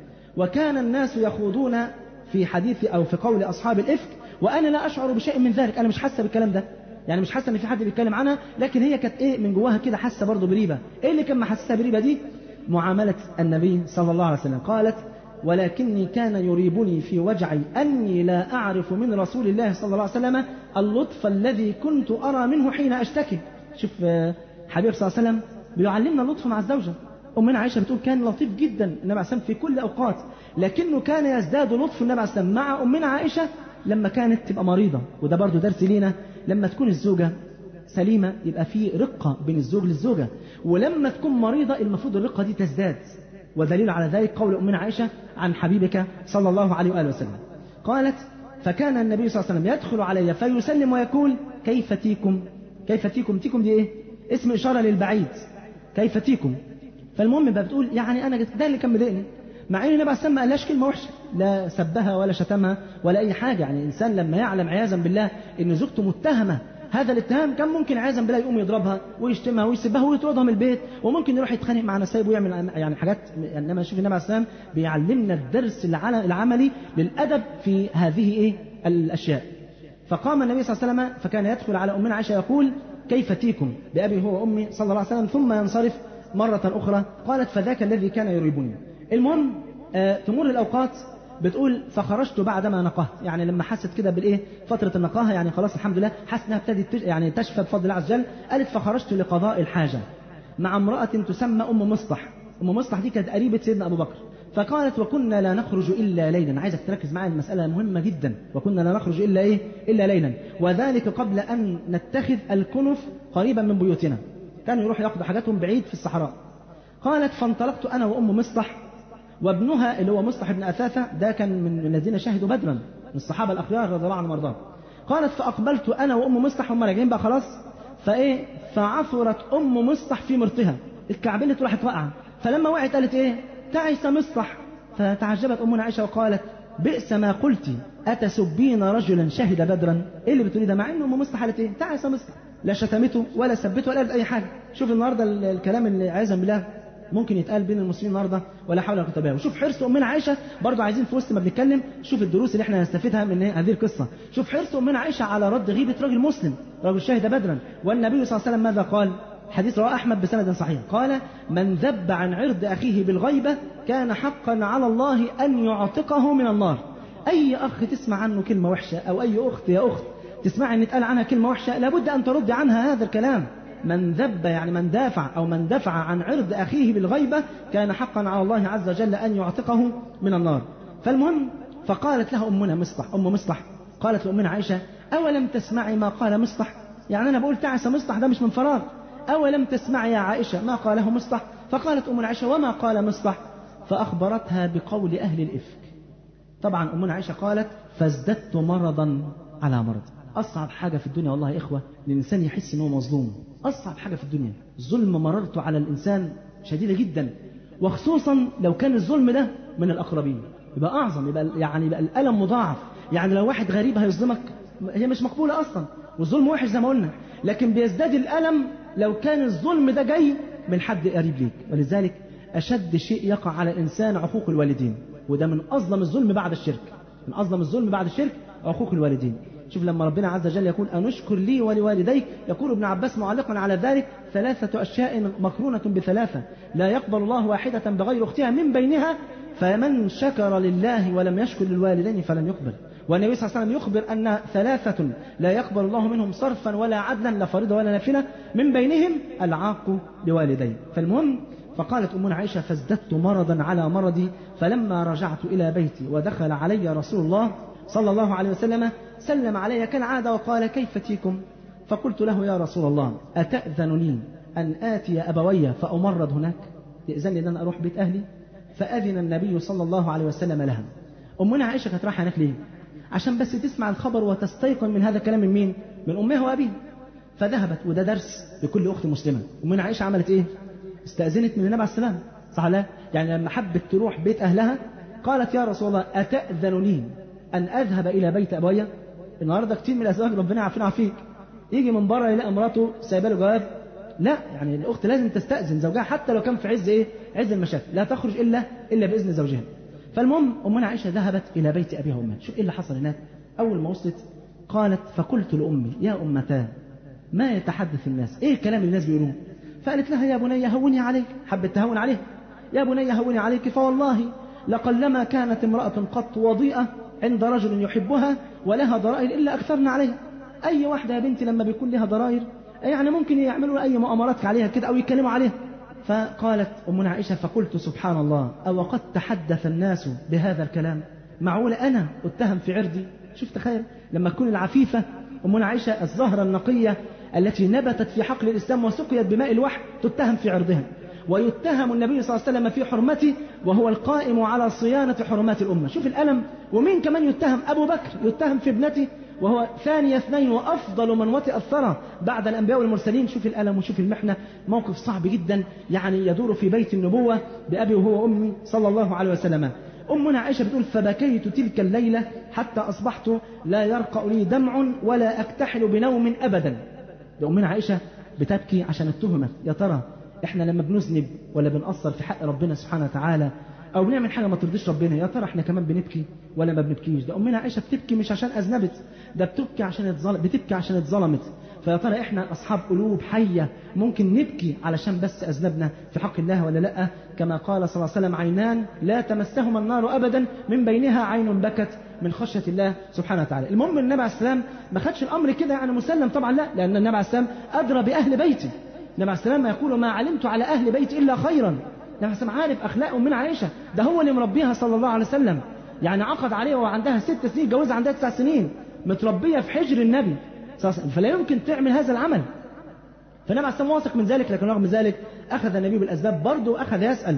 وكان الناس يخوضون في حديث أو في قول أصحاب الإفك وأنا لا أشعر بشيء من ذلك أنا مش حاسة بالكلام ده يعني مش حاسه ان في حد بيتكلم عنها لكن هي كانت ايه من جواها كده حاسه برضه بريبه ايه اللي كان محسسها بريبه دي معامله النبي صلى الله عليه وسلم قالت ولكني كان يريبني في وجعي اني لا اعرف من رسول الله صلى الله عليه وسلم اللطف الذي كنت ارى منه حين اشتكي شوف حبيب صلى الله عليه وسلم بيعلمنا اللطف مع الزوجه أمنا عائشة بتقول كان لطيف جدا النبي عليه الصلاة في كل الأوقات لكنه كان يزداد لطف النبي عليه الصلاة مع أمنا عائشة لما كانت تبقى مريضة وده برضو درس لينا لما تكون الزوجة سليمة يبقى في رقة بين الزوج للزوجة ولما تكون مريضة المفروض الرقة دي تزداد ودليل على ذلك قول أمنا عائشة عن حبيبك صلى الله عليه وآله وسلم قالت فكان النبي صلى الله عليه وسلم يدخل علي فيسلم ويقول كيف تيكم كيف تيكم تيكم دي ايه اسم إشارة للبعيد كيف تيكم فالمهم بقى بتقول يعني أنا ده اللي كان مضايقني مع ان النبي عليه الصلاه ما قالهاش كلمه وحشه لا سبها ولا شتمها ولا اي حاجه يعني الانسان لما يعلم عياذا بالله ان زوجته متهمه هذا الاتهام كان ممكن عياذا بالله يقوم يضربها ويشتمها ويسبها ويطردها من البيت وممكن يروح يتخانق مع نسايب ويعمل يعني حاجات انما شوف النبي عليه الصلاه بيعلمنا الدرس العملي للادب في هذه ايه الاشياء فقام النبي صلى الله عليه وسلم فكان يدخل على امنا عائشه يقول كيف تيكم بابي هو وامي صلى الله عليه وسلم ثم ينصرف مره اخرى قالت فذاك الذي كان يريبني المهم آه تمر الأوقات بتقول فخرجت بعدما نقهت يعني لما حست كده بالايه فتره النقاهه يعني خلاص الحمد لله حاسه انها ابتدت يعني تشفى بفضل الله عز وجل قالت فخرجت لقضاء الحاجه مع امراه تسمى ام مصطح ام مصطح دي كانت قريبه سيدنا ابو بكر فقالت وكنا لا نخرج الا ليلا عايزك تركز معايا المساله مهمه جدا وكنا لا نخرج الا ايه الا ليلا وذلك قبل ان نتخذ الكنف قريبا من بيوتنا كانوا يروحوا ياخذوا حاجاتهم بعيد في الصحراء قالت فانطلقت انا وام مصطح وابنها اللي هو مصطح بن أثاثة ده كان من الذين شهدوا بدرا من الصحابة الأخيار رضي الله عنهم وارضاهم قالت فأقبلت أنا وأم مصطح هم راجعين بقى خلاص فإيه فعثرت أم مصطح في مرتها الكعبلة راحت واقعة فلما وقعت قالت إيه تعس مصطح فتعجبت أمنا عائشة وقالت بئس ما قلت أتسبين رجلا شهد بدرا إيه اللي بتقولي ده مع إنه أم مصطح قالت إيه تعس مصطح لا شتمته ولا سبته ولا قالت أي حاجة شوف النهاردة الكلام اللي عايزا بالله ممكن يتقال بين المسلمين النهارده ولا حول ولا قوه الا بالله وشوف حرص امنا عائشه برضه عايزين في وسط ما بنتكلم شوف الدروس اللي احنا هنستفيدها من هذه القصه شوف حرص امنا عائشه على رد غيبه رجل مسلم رجل شهد بدرا والنبي صلى الله عليه وسلم ماذا قال حديث رواه احمد بسند صحيح قال من ذب عن عرض اخيه بالغيبه كان حقا على الله ان يعتقه من النار اي اخ تسمع عنه كلمه وحشه او اي اخت يا اخت تسمع ان يتقال عنها كلمه وحشه لابد ان ترد عنها هذا الكلام من ذب يعني من دافع أو من دفع عن عرض أخيه بالغيبة كان حقا على الله عز وجل أن يعتقه من النار فالمهم فقالت لها أمنا مصطح أم مصطح قالت لأمنا عائشة أولم تسمعي ما قال مصطح يعني أنا بقول تعس مصطح ده مش من فراغ أولم تسمعي يا عائشة ما قاله مصطح فقالت أمنا عائشة وما قال مصطح فأخبرتها بقول أهل الإفك طبعا أمنا عائشة قالت فازددت مرضا على مرض أصعب حاجة في الدنيا والله يا إخوة الإنسان يحس إنه مظلوم أصعب حاجة في الدنيا ظلم مررته على الإنسان شديدة جدا وخصوصا لو كان الظلم ده من الأقربين يبقى أعظم يبقى يعني يبقى الألم مضاعف يعني لو واحد غريب هيظلمك هي مش مقبولة أصلا والظلم وحش زي ما قلنا لكن بيزداد الألم لو كان الظلم ده جاي من حد قريب ليك ولذلك أشد شيء يقع على الإنسان عقوق الوالدين وده من أظلم الظلم بعد الشرك من أظلم الظلم بعد الشرك عقوق الوالدين شوف لما ربنا عز وجل يقول أنشكر لي ولوالديك يقول ابن عباس معلقا على ذلك ثلاثة أشياء مقرونة بثلاثة لا يقبل الله واحدة بغير أختها من بينها فمن شكر لله ولم يشكر للوالدين فلن يقبل والنبي صلى الله عليه وسلم يخبر أن ثلاثة لا يقبل الله منهم صرفا ولا عدلا لا فريضة ولا نافلة من بينهم العاق لوالديه فالمهم فقالت أمنا عائشة فازددت مرضا على مرضي فلما رجعت إلى بيتي ودخل علي رسول الله صلى الله عليه وسلم سلم علي كالعادة وقال كيف تيكم فقلت له يا رسول الله أتأذن لي أن آتي أبوي فأمرض هناك يأذن لي أن أنا أروح بيت أهلي فأذن النبي صلى الله عليه وسلم لها أمنا عائشة كانت رايحة هناك ليه عشان بس تسمع الخبر وتستيقن من هذا الكلام من مين من أمها وأبيها فذهبت وده درس لكل أخت مسلمة أمنا عائشة عملت إيه استأذنت من النبي عليه السلام صح لا يعني لما حبت تروح بيت أهلها قالت يا رسول الله أتأذن لي أن أذهب إلى بيت أبويا النهاردة كتير من الأزواج ربنا عافينا عافيك يجي من بره يلاقي مراته سايبه له جواب لا يعني الأخت لازم تستأذن زوجها حتى لو كان في عز إيه عز المشاكل لا تخرج إلا إلا بإذن زوجها فالمهم أمنا عائشة ذهبت إلى بيت أبيها وأمها شوف إيه اللي حصل هناك أول ما وصلت قالت فقلت لأمي يا أمتاه ما يتحدث الناس إيه الكلام اللي الناس بيقولوه فقالت لها يا بني هوني عليك حبت تهون عليه يا بني هوني عليك فوالله لقلما كانت امرأة قط وضيئة عند رجل يحبها ولها ضرائر إلا أكثرنا عليها أي واحدة يا بنتي لما بيكون لها ضرائر يعني ممكن يعملوا أي مؤامرات عليها كده أو يتكلموا عليها فقالت أمنا عائشة فقلت سبحان الله أو قد تحدث الناس بهذا الكلام معقولة أنا أتهم في عرضي شوف تخيل لما تكون العفيفة أمنا عائشة الزهرة النقية التي نبتت في حقل الإسلام وسقيت بماء الوحي تتهم في عرضها ويتهم النبي صلى الله عليه وسلم في حرمته وهو القائم على صيانة حرمات الأمة شوف الألم ومين كمان يتهم أبو بكر يتهم في ابنته وهو ثاني اثنين وأفضل من وطئ الثرى بعد الأنبياء والمرسلين شوف الألم وشوف المحنة موقف صعب جدا يعني يدور في بيت النبوة بأبي وهو أمي صلى الله عليه وسلم أمنا عائشة بتقول فبكيت تلك الليلة حتى أصبحت لا يرقأ لي دمع ولا أكتحل بنوم أبدا ده أمنا عائشة بتبكي عشان اتهمت يا ترى احنا لما بنذنب ولا بنقصر في حق ربنا سبحانه وتعالى او بنعمل حاجه ما ترضيش ربنا يا ترى احنا كمان بنبكي ولا ما بنبكيش ده امنا عائشه بتبكي مش عشان اذنبت ده بتبكي عشان اتظلم بتبكي عشان اتظلمت فيا ترى احنا اصحاب قلوب حيه ممكن نبكي علشان بس اذنبنا في حق الله ولا لا كما قال صلى الله عليه وسلم عينان لا تمسهما النار ابدا من بينها عين بكت من خشيه الله سبحانه وتعالى المهم النبي عليه السلام ما خدش الامر كده يعني مسلم طبعا لا لان النبي عليه السلام ادرى باهل بيته النبي عليه السلام يقول ما علمت على أهل بيت إلا خيرا النبي عليه السلام عارف أخلاق أمنا عائشة ده هو اللي مربيها صلى الله عليه وسلم يعني عقد عليها وعندها ست سنين جوزها عندها تسع سنين متربية في حجر النبي صلى الله عليه وسلم فلا يمكن تعمل هذا العمل فالنبي عليه السلام واثق من ذلك لكن رغم ذلك أخذ النبي بالأسباب برضه أخذ يسأل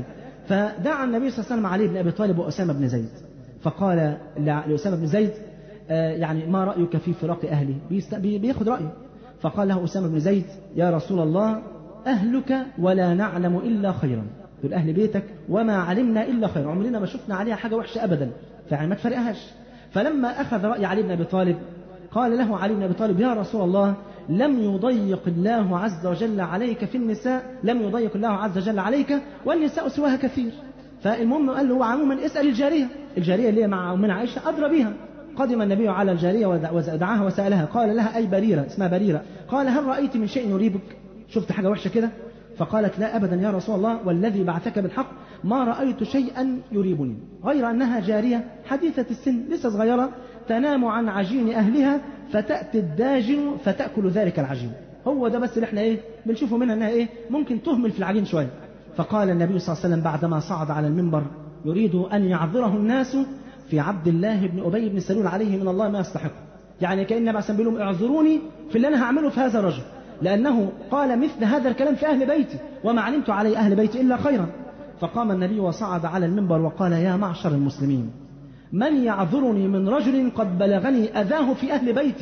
فدعا النبي صلى الله عليه وسلم علي بن أبي طالب وأسامة بن زيد فقال لأسامة بن زيد آه يعني ما رأيك في فراق أهلي بياخد رأيه فقال له أسامة بن زيد يا رسول الله أهلك ولا نعلم إلا خيرا دول أهل بيتك وما علمنا إلا خيرا عمرنا ما شفنا عليها حاجة وحشة أبدا فيعني ما تفرقهاش فلما أخذ رأي علي بن أبي طالب قال له علي بن أبي طالب يا رسول الله لم يضيق الله عز وجل عليك في النساء لم يضيق الله عز وجل عليك والنساء سواها كثير فالمهم قال له عموما اسأل الجارية الجارية اللي هي مع أمنا عائشة أدرى بها قدم النبي على الجارية ودعاها وسألها قال لها أي بريرة اسمها بريرة قال هل رأيت من شيء يريبك شفت حاجة وحشة كده فقالت لا أبدا يا رسول الله والذي بعثك بالحق ما رأيت شيئا يريبني غير أنها جارية حديثة السن لسه صغيرة تنام عن عجين أهلها فتأتي الداجن فتأكل ذلك العجين هو ده بس اللي احنا ايه بنشوفه منها انها ايه ممكن تهمل في العجين شوية فقال النبي صلى الله عليه وسلم بعدما صعد على المنبر يريد أن يعذره الناس في عبد الله بن أبي بن سلول عليه من الله ما يستحق يعني كأن النبي صلى الله عليه وسلم اعذروني في اللي أنا هعمله في هذا الرجل لأنه قال مثل هذا الكلام في أهل بيتي وما علمت علي أهل بيتي إلا خيرا فقام النبي وصعد على المنبر وقال يا معشر المسلمين من يعذرني من رجل قد بلغني أذاه في أهل بيتي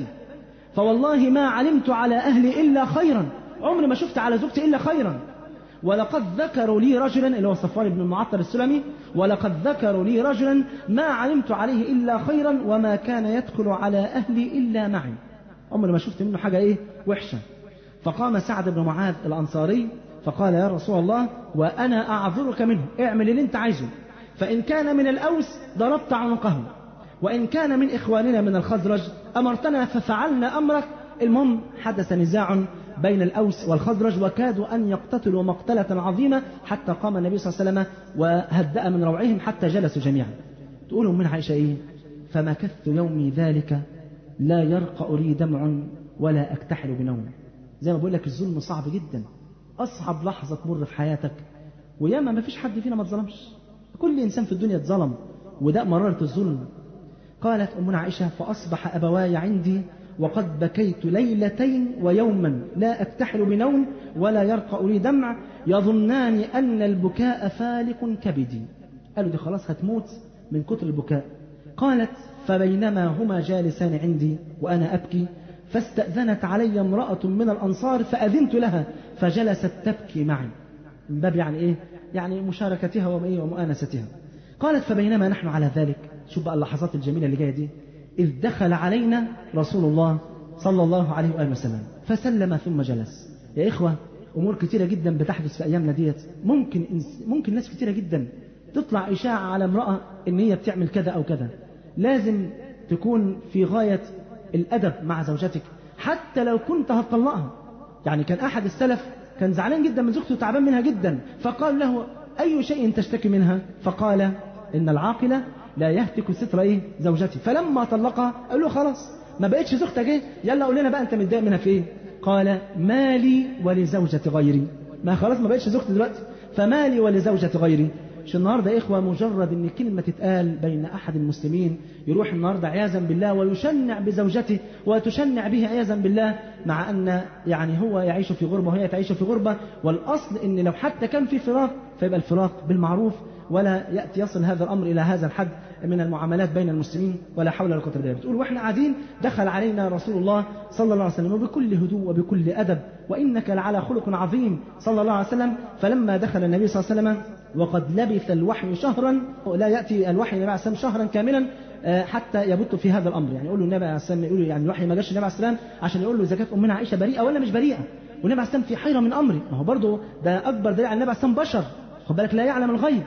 فوالله ما علمت على أهلي إلا خيرا عمري ما شفت على زوجتي إلا خيرا ولقد ذكروا لي رجلا اللي هو صفوان بن المعطل السلمي ولقد ذكروا لي رجلا ما علمت عليه إلا خيرا وما كان يدخل على أهلي إلا معي عمري ما شفت منه حاجة إيه وحشة فقام سعد بن معاذ الأنصاري فقال يا رسول الله وأنا أعذرك منه اعمل اللي انت عايزه فإن كان من الأوس ضربت عنقه وإن كان من إخواننا من الخزرج أمرتنا ففعلنا أمرك المهم حدث نزاع بين الأوس والخزرج وكادوا أن يقتتلوا مقتلة عظيمة حتى قام النبي صلى الله عليه وسلم وهدأ من روعهم حتى جلسوا جميعا تقولوا من عائشة إيه فمكثت يومي ذلك لا يرقأ لي دمع ولا أكتحل بنوم زي ما بقول لك الظلم صعب جدا أصعب لحظة تمر في حياتك وياما ما فيش حد فينا ما اتظلمش كل إنسان في الدنيا اتظلم وده مرارة الظلم قالت أمنا عائشة فأصبح أبواي عندي وقد بكيت ليلتين ويوما لا أكتحل بنوم ولا يرقأ لي دمع يظنان أن البكاء فالق كبدي قالوا دي خلاص هتموت من كتر البكاء قالت فبينما هما جالسان عندي وأنا أبكي فاستأذنت علي امرأة من الأنصار فأذنت لها فجلست تبكي معي من باب يعني إيه يعني مشاركتها ومؤانستها قالت فبينما نحن على ذلك شوف بقى اللحظات الجميلة اللي جاية دي إذ دخل علينا رسول الله صلى الله عليه وآله وسلم فسلم ثم جلس يا إخوة أمور كتيرة جدا بتحدث في أيامنا ديت ممكن ممكن ناس كتيرة جدا تطلع إشاعة على امرأة إن هي بتعمل كذا أو كذا لازم تكون في غاية الأدب مع زوجتك حتى لو كنت هتطلقها يعني كان أحد السلف كان زعلان جدا من زوجته تعبان منها جدا فقال له أي شيء تشتكي منها فقال إن العاقلة لا يهتك ستر إيه زوجتي فلما طلقها قال له خلاص ما بقتش زوجتك إيه يلا قول لنا بقى أنت متضايق منها في إيه قال مالي ولزوجة غيري ما خلاص ما بقتش زوجتي دلوقتي فمالي ولزوجة غيري مش النهارده يا إخوة مجرد إن كلمة تتقال بين أحد المسلمين يروح النهارده عياذا بالله ويشنع بزوجته وتشنع به عياذا بالله مع أن يعني هو يعيش في غربة وهي تعيش في غربة والأصل إن لو حتى كان في فراق فيبقى الفراق بالمعروف ولا يأتي يصل هذا الأمر إلى هذا الحد من المعاملات بين المسلمين ولا حول ولا قوة إلا بالله بتقول واحنا قاعدين دخل علينا رسول الله صلى الله عليه وسلم وبكل هدوء وبكل أدب وإنك لعلى خلق عظيم صلى الله عليه وسلم فلما دخل النبي صلى الله عليه وسلم وقد لبث الوحي شهرا لا يأتي الوحي النبي عليه السلام شهرا كاملا حتى يبت في هذا الأمر يعني يقول له النبي عليه السلام يقول يعني الوحي ما جاش النبي عليه السلام عشان يقول له إذا كانت أمنا عائشة بريئة ولا مش بريئة والنبي عليه السلام في حيرة من أمري ما هو برضه ده أكبر دليل على النبي عليه السلام بشر خد بالك لا يعلم الغيب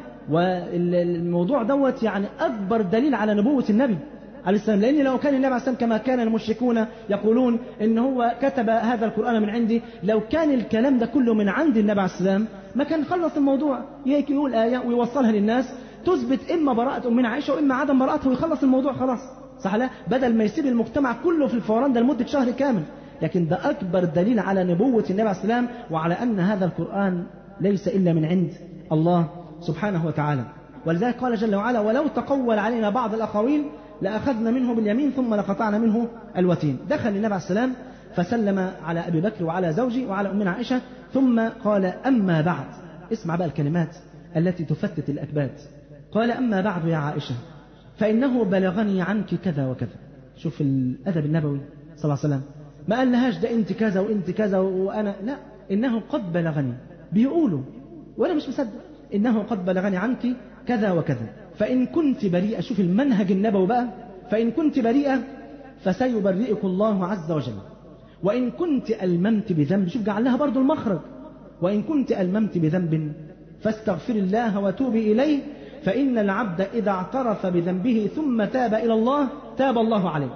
والموضوع دوت يعني أكبر دليل على نبوة النبي عليه السلام لأن لو كان النبي عليه السلام كما كان المشركون يقولون إن هو كتب هذا القرآن من عندي لو كان الكلام ده كله من عند النبي عليه السلام ما كان خلص الموضوع يقول آية ويوصلها للناس تثبت إما براءة أمنا عائشة وإما عدم براءتها ويخلص الموضوع خلاص صح لا بدل ما يسيب المجتمع كله في الفوران ده لمدة شهر كامل لكن ده أكبر دليل على نبوة النبي عليه السلام وعلى أن هذا القرآن ليس إلا من عند الله سبحانه وتعالى ولذلك قال جل وعلا ولو تقول علينا بعض الأقاويل لأخذنا منه باليمين ثم لقطعنا منه الوتين دخل النبي عليه السلام فسلم على أبي بكر وعلى زوجي وعلى أمنا عائشة ثم قال أما بعد اسمع بقى الكلمات التي تفتت الأكباد قال أما بعد يا عائشة فإنه بلغني عنك كذا وكذا شوف الأدب النبوي صلى الله عليه وسلم ما قال لهاش ده أنت كذا وأنت كذا وأنا لا إنه قد بلغني بيقولوا وأنا مش مصدق إنه قد بلغني عنك كذا وكذا فإن كنت بريئة شوف المنهج النبوي بقى فإن كنت بريئة فسيبرئك الله عز وجل وإن كنت ألممت بذنب شوف جعل لها برضو المخرج وإن كنت ألممت بذنب فاستغفر الله وتوبي إليه فإن العبد إذا اعترف بذنبه ثم تاب إلى الله تاب الله عليه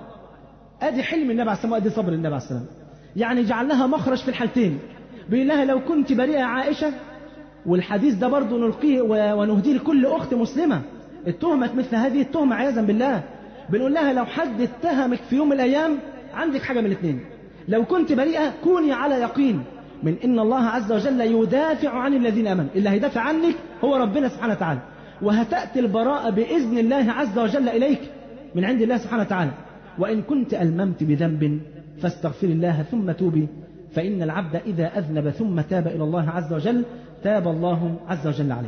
أدي حلم النبي عليه السلام وأدي صبر النبي عليه السلام يعني جعل لها مخرج في الحالتين بيقول لها لو كنت بريئة يا عائشة والحديث ده برضه نلقيه ونهديه لكل أخت مسلمة التهمة مثل هذه التهمة عياذا بالله بنقول لها لو حد اتهمك في يوم من الأيام عندك حاجة من الاثنين لو كنت بريئة كوني على يقين من إن الله عز وجل يدافع عن الذين أمنوا اللي هيدافع عنك هو ربنا سبحانه وتعالى وهتأتي البراءة بإذن الله عز وجل إليك من عند الله سبحانه وتعالى وإن كنت ألممت بذنب فاستغفر الله ثم توبي فإن العبد إذا أذنب ثم تاب إلى الله عز وجل تاب الله عز وجل عليه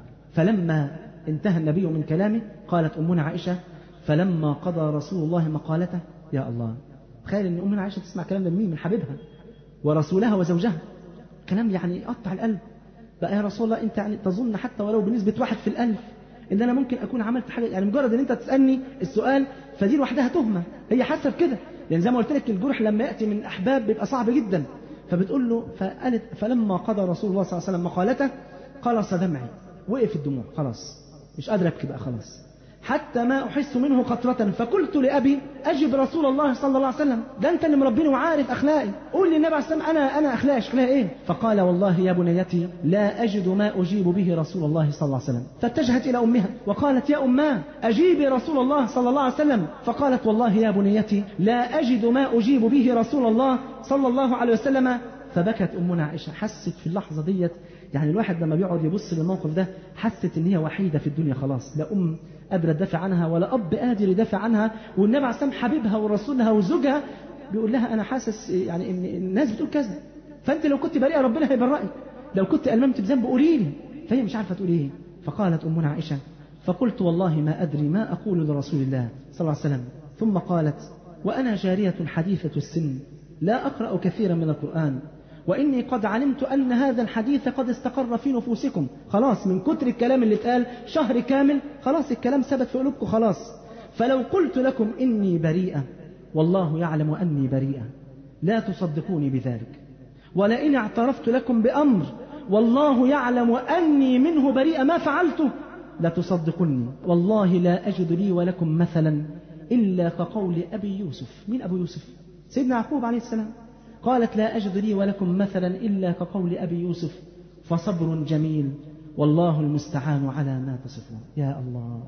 فلما انتهى النبي من كلامه قالت أمنا عائشة فلما قضى رسول الله مقالته يا الله تخيل ان امنا عائشه تسمع كلام ده من مين من حبيبها ورسولها وزوجها كلام يعني يقطع القلب بقى يا رسول الله انت يعني تظن حتى ولو بنسبه واحد في الالف ان انا ممكن اكون عملت حاجه يعني مجرد ان انت تسالني السؤال فدي لوحدها تهمه هي حاسه بكده لان زي ما قلت لك الجرح لما ياتي من احباب بيبقى صعب جدا فبتقول له فقالت فلما قضى رسول الله صلى الله عليه وسلم مقالته قلص دمعي وقف الدموع خلاص مش قادر ابكي بقى خلاص حتى ما أحس منه قطرة فقلت لأبي أجب رسول الله صلى الله عليه وسلم ده أنت اللي مربيني وعارف أخلاقي قول للنبي عليه السلام أنا أنا أخلاقي شكلها إيه فقال والله يا بنيتي لا أجد ما أجيب به رسول الله صلى الله عليه وسلم فاتجهت إلى أمها وقالت يا أماه أجيبي رسول الله صلى الله عليه وسلم فقالت والله يا بنيتي لا أجد ما أجيب به رسول الله صلى الله عليه وسلم فبكت أمنا عائشة حست في اللحظة ديت يعني الواحد لما بيقعد يبص للموقف ده حست ان هي وحيدة في الدنيا خلاص لا أم قادرة تدافع عنها ولا أب قادر يدافع عنها والنبي عليه السلام حبيبها ورسولها وزوجها بيقول لها أنا حاسس يعني إن الناس بتقول كذا فأنت لو كنت بريئة ربنا هيبرئك لو كنت ألممت بذنب قولي لي فهي مش عارفة تقول إيه فقالت أمنا عائشة فقلت والله ما أدري ما أقول لرسول الله صلى الله عليه وسلم ثم قالت وأنا جارية حديثة السن لا أقرأ كثيرا من القرآن وإني قد علمت أن هذا الحديث قد استقر في نفوسكم خلاص من كتر الكلام اللي اتقال شهر كامل خلاص الكلام ثبت في قلوبكم خلاص فلو قلت لكم إني بريئة والله يعلم أني بريئة لا تصدقوني بذلك ولئن اعترفت لكم بأمر والله يعلم أني منه بريئة ما فعلته لا تصدقني والله لا أجد لي ولكم مثلا إلا كقول أبي يوسف مين أبو يوسف سيدنا يعقوب عليه السلام قالت لا أجد لي ولكم مثلا إلا كقول أبي يوسف فصبر جميل والله المستعان على ما تصفون يا الله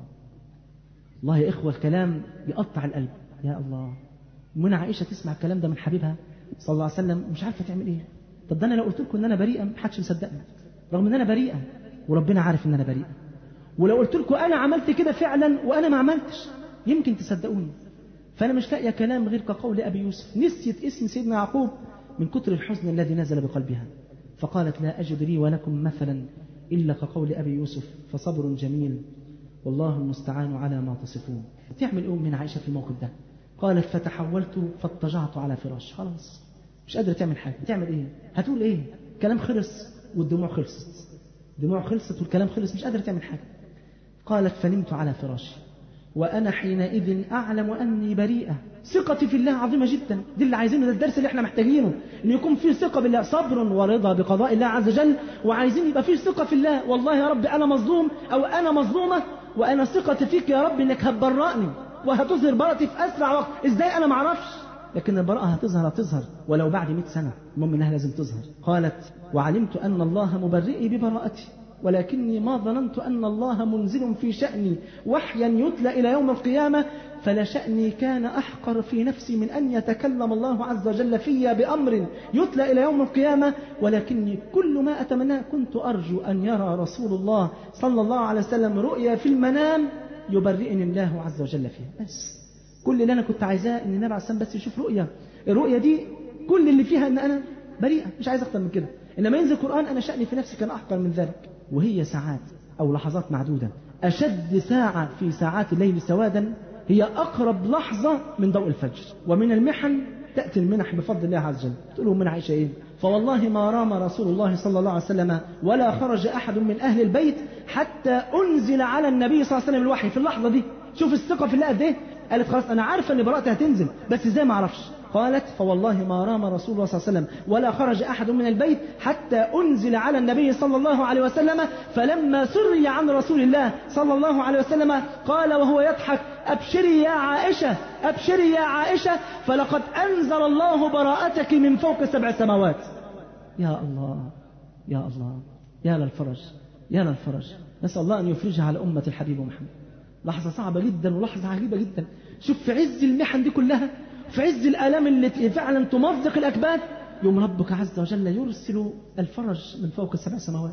الله يا إخوة الكلام يقطع القلب يا الله من عائشة تسمع الكلام ده من حبيبها صلى الله عليه وسلم مش عارفة تعمل إيه طب ده أنا لو قلت لكم إن أنا بريئة محدش مصدقني رغم إن أنا بريئة وربنا عارف إن أنا بريئة ولو قلت لكم أنا عملت كده فعلا وأنا ما عملتش يمكن تصدقوني فأنا مش لاقية كلام غير كقول أبي يوسف نسيت اسم سيدنا يعقوب من كتر الحزن الذي نزل بقلبها فقالت لا أجد لي ولكم مثلا إلا كقول أبي يوسف فصبر جميل والله المستعان على ما تصفون تعمل أم من عائشة في الموقف ده قالت فتحولت فاضطجعت على فراش خلاص مش قادرة تعمل حاجة تعمل إيه هتقول إيه كلام خلص والدموع خلصت دموع خلصت والكلام خلص مش قادرة تعمل حاجة قالت فنمت على فراشي وأنا حينئذ أعلم أني بريئة ثقتي في الله عظيمة جدا دي اللي عايزينه ده الدرس اللي احنا محتاجينه ان يكون في ثقة بالله صبر ورضا بقضاء الله عز وجل وعايزين يبقى في ثقة في الله والله يا رب أنا مظلوم أو أنا مظلومة وأنا ثقتي فيك يا رب إنك هتبرأني وهتظهر براءتي في أسرع وقت إزاي أنا معرفش لكن البراءة هتظهر هتظهر ولو بعد 100 سنة المهم إنها لازم تظهر قالت وعلمت أن الله مبرئي ببراءتي ولكني ما ظننت أن الله منزل في شأني وحيا يتلى إلى يوم القيامة فلشأني كان أحقر في نفسي من أن يتكلم الله عز وجل في بأمر يتلى إلى يوم القيامة ولكني كل ما أتمناه كنت أرجو أن يرى رسول الله صلى الله عليه وسلم رؤيا في المنام يبرئني الله عز وجل فيها بس كل اللي أنا كنت عايزاه أن النبي عليه السلام بس يشوف رؤيا الرؤيا دي كل اللي فيها أن أنا بريئة مش عايز أكتر من كده إنما ينزل القرآن أنا شأني في نفسي كان أحقر من ذلك وهي ساعات أو لحظات معدودة أشد ساعة في ساعات الليل سوادا هي أقرب لحظة من ضوء الفجر ومن المحن تأتي المنح بفضل الله عز وجل تقول لهم من عائشة إيه فوالله ما رام رسول الله صلى الله عليه وسلم ولا خرج أحد من أهل البيت حتى أنزل على النبي صلى الله عليه وسلم الوحي في اللحظة دي شوف الثقة في الله قد إيه قالت خلاص أنا عارفة أن براءتي هتنزل بس إزاي ما أعرفش قالت فوالله ما رام رسول الله صلى الله عليه وسلم ولا خرج أحد من البيت حتى أنزل على النبي صلى الله عليه وسلم فلما سري عن رسول الله صلى الله عليه وسلم قال وهو يضحك أبشري يا عائشة أبشري يا عائشة فلقد أنزل الله براءتك من فوق سبع سماوات يا الله يا الله يا للفرج يا للفرج نسأل الله أن يفرجها على أمة الحبيب محمد لحظة صعبة جدا ولحظة عجيبة جدا شوف في عز المحن دي كلها في عز الآلام التي فعلا تمزق الأكباد يوم ربك عز وجل يرسل الفرج من فوق السبع سماوات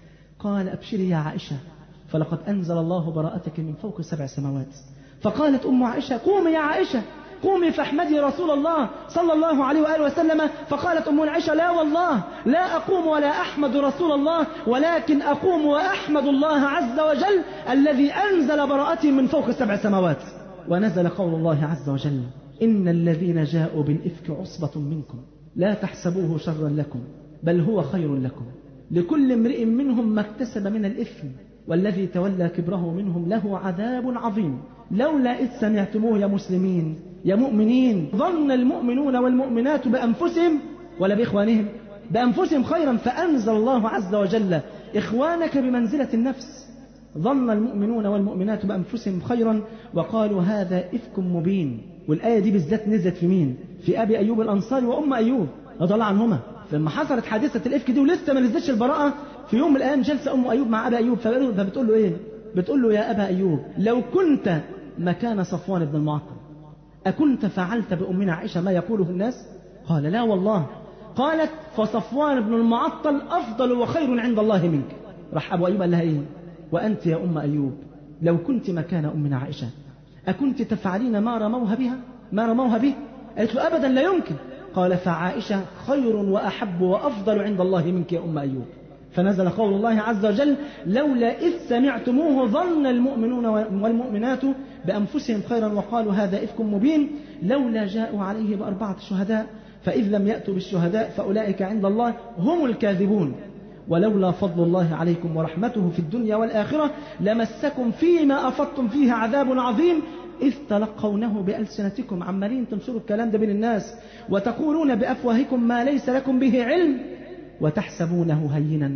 قال أبشري يا عائشة فلقد أنزل الله براءتك من فوق السبع سماوات فقالت أم عائشة قومي يا عائشة قومي فاحمدي رسول الله صلى الله عليه وآله وسلم فقالت أم عائشة لا والله لا أقوم ولا أحمد رسول الله ولكن أقوم وأحمد الله عز وجل الذي أنزل براءتي من فوق السبع سماوات ونزل قول الله عز وجل إن الذين جاءوا بالإفك عصبة منكم لا تحسبوه شرا لكم بل هو خير لكم لكل امرئ منهم ما اكتسب من الإثم والذي تولى كبره منهم له عذاب عظيم لولا إذ سمعتموه يا مسلمين يا مؤمنين ظن المؤمنون والمؤمنات بأنفسهم ولا بإخوانهم بأنفسهم خيرا فأنزل الله عز وجل إخوانك بمنزلة النفس ظن المؤمنون والمؤمنات بأنفسهم خيرا وقالوا هذا إفك مبين والآية دي بالذات نزلت في مين في أبي أيوب الأنصاري وأم أيوب رضي الله عنهما فلما حصلت حادثة الإفك دي ولسه ما نزلتش البراءة في يوم من الأيام جلسة أم أيوب مع أبي أيوب فبتقول له إيه بتقول له يا أبا أيوب لو كنت مكان صفوان بن المعطل أكنت فعلت بأمنا عائشة ما يقوله الناس قال لا والله قالت فصفوان بن المعطل أفضل وخير عند الله منك راح أبو أيوب قال لها إيه وأنت يا أم أيوب لو كنت مكان أمنا عائشة أكنت تفعلين ما رموها بها ما رموها به قالت له أبدا لا يمكن قال فعائشة خير وأحب وأفضل عند الله منك يا أم أيوب فنزل قول الله عز وجل لولا إذ سمعتموه ظن المؤمنون والمؤمنات بأنفسهم خيرا وقالوا هذا إفك مبين لولا جاءوا عليه بأربعة شهداء فإذ لم يأتوا بالشهداء فأولئك عند الله هم الكاذبون ولولا فضل الله عليكم ورحمته في الدنيا والآخرة لمسكم فيما أفضتم فيه عذاب عظيم إذ تلقونه بألسنتكم عمالين تنشروا الكلام ده بين الناس وتقولون بأفواهكم ما ليس لكم به علم وتحسبونه هينا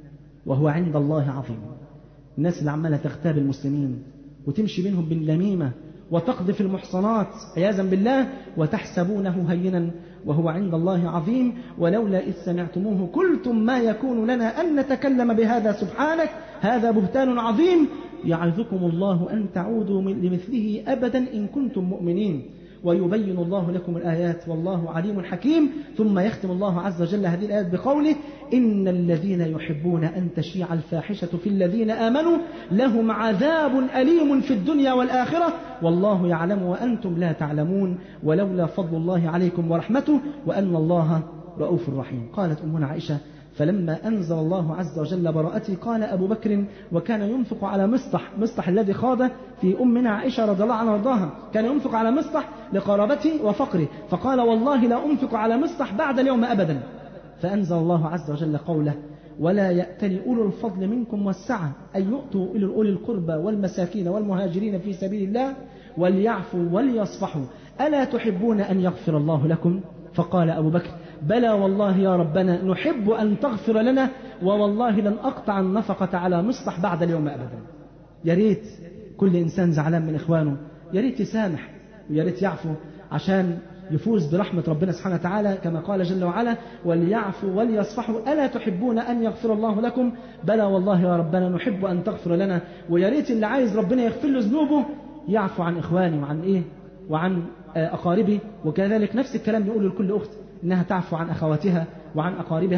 وهو عند الله عظيم الناس اللي عمالة تغتاب المسلمين وتمشي بينهم بالنميمة وتقذف المحصنات عياذا بالله وتحسبونه هينا وهو عند الله عظيم ولولا إذ سمعتموه قلتم ما يكون لنا أن نتكلم بهذا سبحانك هذا بهتان عظيم يعظكم الله أن تعودوا لمثله أبدا إن كنتم مؤمنين ويبين الله لكم الآيات والله عليم حكيم ثم يختم الله عز وجل هذه الآيات بقوله إن الذين يحبون أن تشيع الفاحشة في الذين آمنوا لهم عذاب أليم في الدنيا والآخرة والله يعلم وأنتم لا تعلمون ولولا فضل الله عليكم ورحمته وأن الله رؤوف رحيم قالت أمنا عائشة فلما أنزل الله عز وجل براءتي قال أبو بكر وكان ينفق على مصطح مصطح الذي خاض في أمنا عائشة رضي الله عنها وارضاها كان ينفق على مصطح لقرابته وفقره فقال والله لا أنفق على مصطح بعد اليوم أبدا فأنزل الله عز وجل قوله ولا يأتل أولو الفضل منكم والسعة أن يؤتوا إلى أولي القربى والمساكين والمهاجرين في سبيل الله وليعفوا وليصفحوا ألا تحبون أن يغفر الله لكم فقال أبو بكر بلى والله يا ربنا نحب أن تغفر لنا ووالله لن أقطع النفقة على مصطح بعد اليوم أبدا يا ريت كل إنسان زعلان من إخوانه يا ريت يسامح ويا ريت يعفو عشان يفوز برحمة ربنا سبحانه وتعالى كما قال جل وعلا وليعفوا وليصفحوا ألا تحبون أن يغفر الله لكم بلى والله يا ربنا نحب أن تغفر لنا ويا ريت اللي عايز ربنا يغفر له ذنوبه يعفو عن إخواني وعن إيه وعن أقاربي وكذلك نفس الكلام نقوله لكل أخت إنها تعفو عن أخواتها وعن أقاربها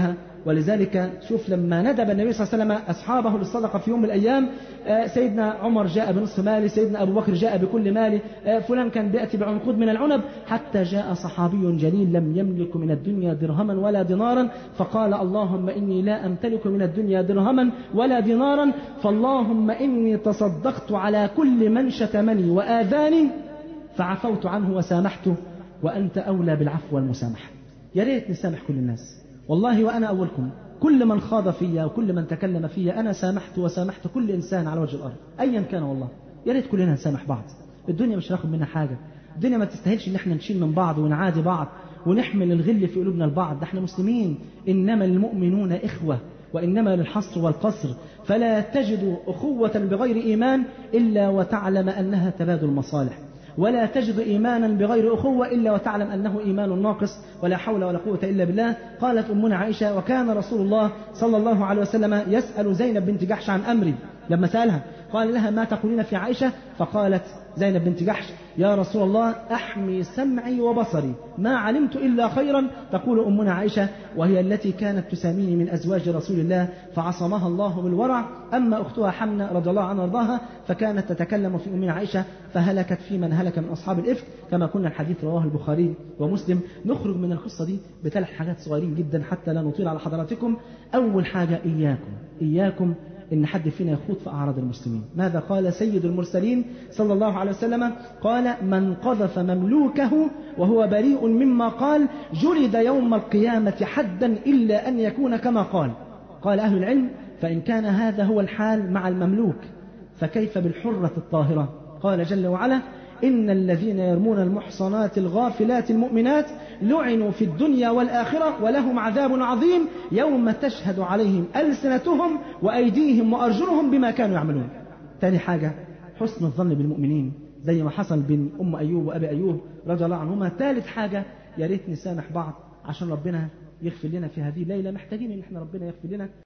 ولذلك شوف لما ندب النبي صلى الله عليه وسلم أصحابه للصدقة في يوم من الأيام سيدنا عمر جاء بنصف ماله سيدنا أبو بكر جاء بكل ماله فلان كان بيأتي بعنقود من العنب حتى جاء صحابي جليل لم يملك من الدنيا درهما ولا دينارا فقال اللهم إني لا أمتلك من الدنيا درهما ولا دينارا فاللهم إني تصدقت على كل من شتمني وآذاني فعفوت عنه وسامحته وأنت أولى بالعفو والمسامحة يا ريت نسامح كل الناس والله وأنا أولكم كل من خاض فيا وكل من تكلم فيا أنا سامحت وسامحت كل إنسان على وجه الأرض أيا كان والله يا ريت كلنا نسامح بعض الدنيا مش هناخد منها حاجة الدنيا ما تستاهلش ان احنا نشيل من بعض ونعادي بعض ونحمل الغل في قلوبنا البعض ده احنا مسلمين انما المؤمنون اخوه وانما للحصر والقصر فلا تجد اخوه بغير ايمان الا وتعلم انها تبادل مصالح ولا تجد إيمانا بغير أخوة إلا وتعلم أنه إيمان ناقص ولا حول ولا قوة إلا بالله قالت أمنا عائشة وكان رسول الله صلى الله عليه وسلم يسأل زينب بنت جحش عن أمري لما سألها قال لها ما تقولين في عائشة فقالت زينب بنت جحش يا رسول الله أحمي سمعي وبصري ما علمت إلا خيرا تقول أمنا عائشة وهي التي كانت تساميني من أزواج رسول الله فعصمها الله بالورع أما أختها حمنة رضي الله عنها وارضاها فكانت تتكلم في أمنا عائشة فهلكت في من هلك من أصحاب الإفك كما كنا الحديث رواه البخاري ومسلم نخرج من القصة دي بثلاث حاجات صغيرين جدا حتى لا نطيل على حضراتكم أول حاجة إياكم إياكم إن حد فينا يخوض في أعراض المسلمين ماذا قال سيد المرسلين صلى الله عليه وسلم قال من قذف مملوكه وهو بريء مما قال جلد يوم القيامة حدا إلا أن يكون كما قال قال أهل العلم فإن كان هذا هو الحال مع المملوك فكيف بالحرة الطاهرة قال جل وعلا إن الذين يرمون المحصنات الغافلات المؤمنات لعنوا في الدنيا والآخرة ولهم عذاب عظيم يوم تشهد عليهم ألسنتهم وأيديهم وأرجلهم بما كانوا يعملون تاني حاجة حسن الظن بالمؤمنين زي ما حصل بين أم أيوب وأبي أيوب رضي الله عنهما ثالث حاجة يا ريت نسامح بعض عشان ربنا يغفر لنا في هذه الليلة محتاجين إن احنا ربنا يغفر لنا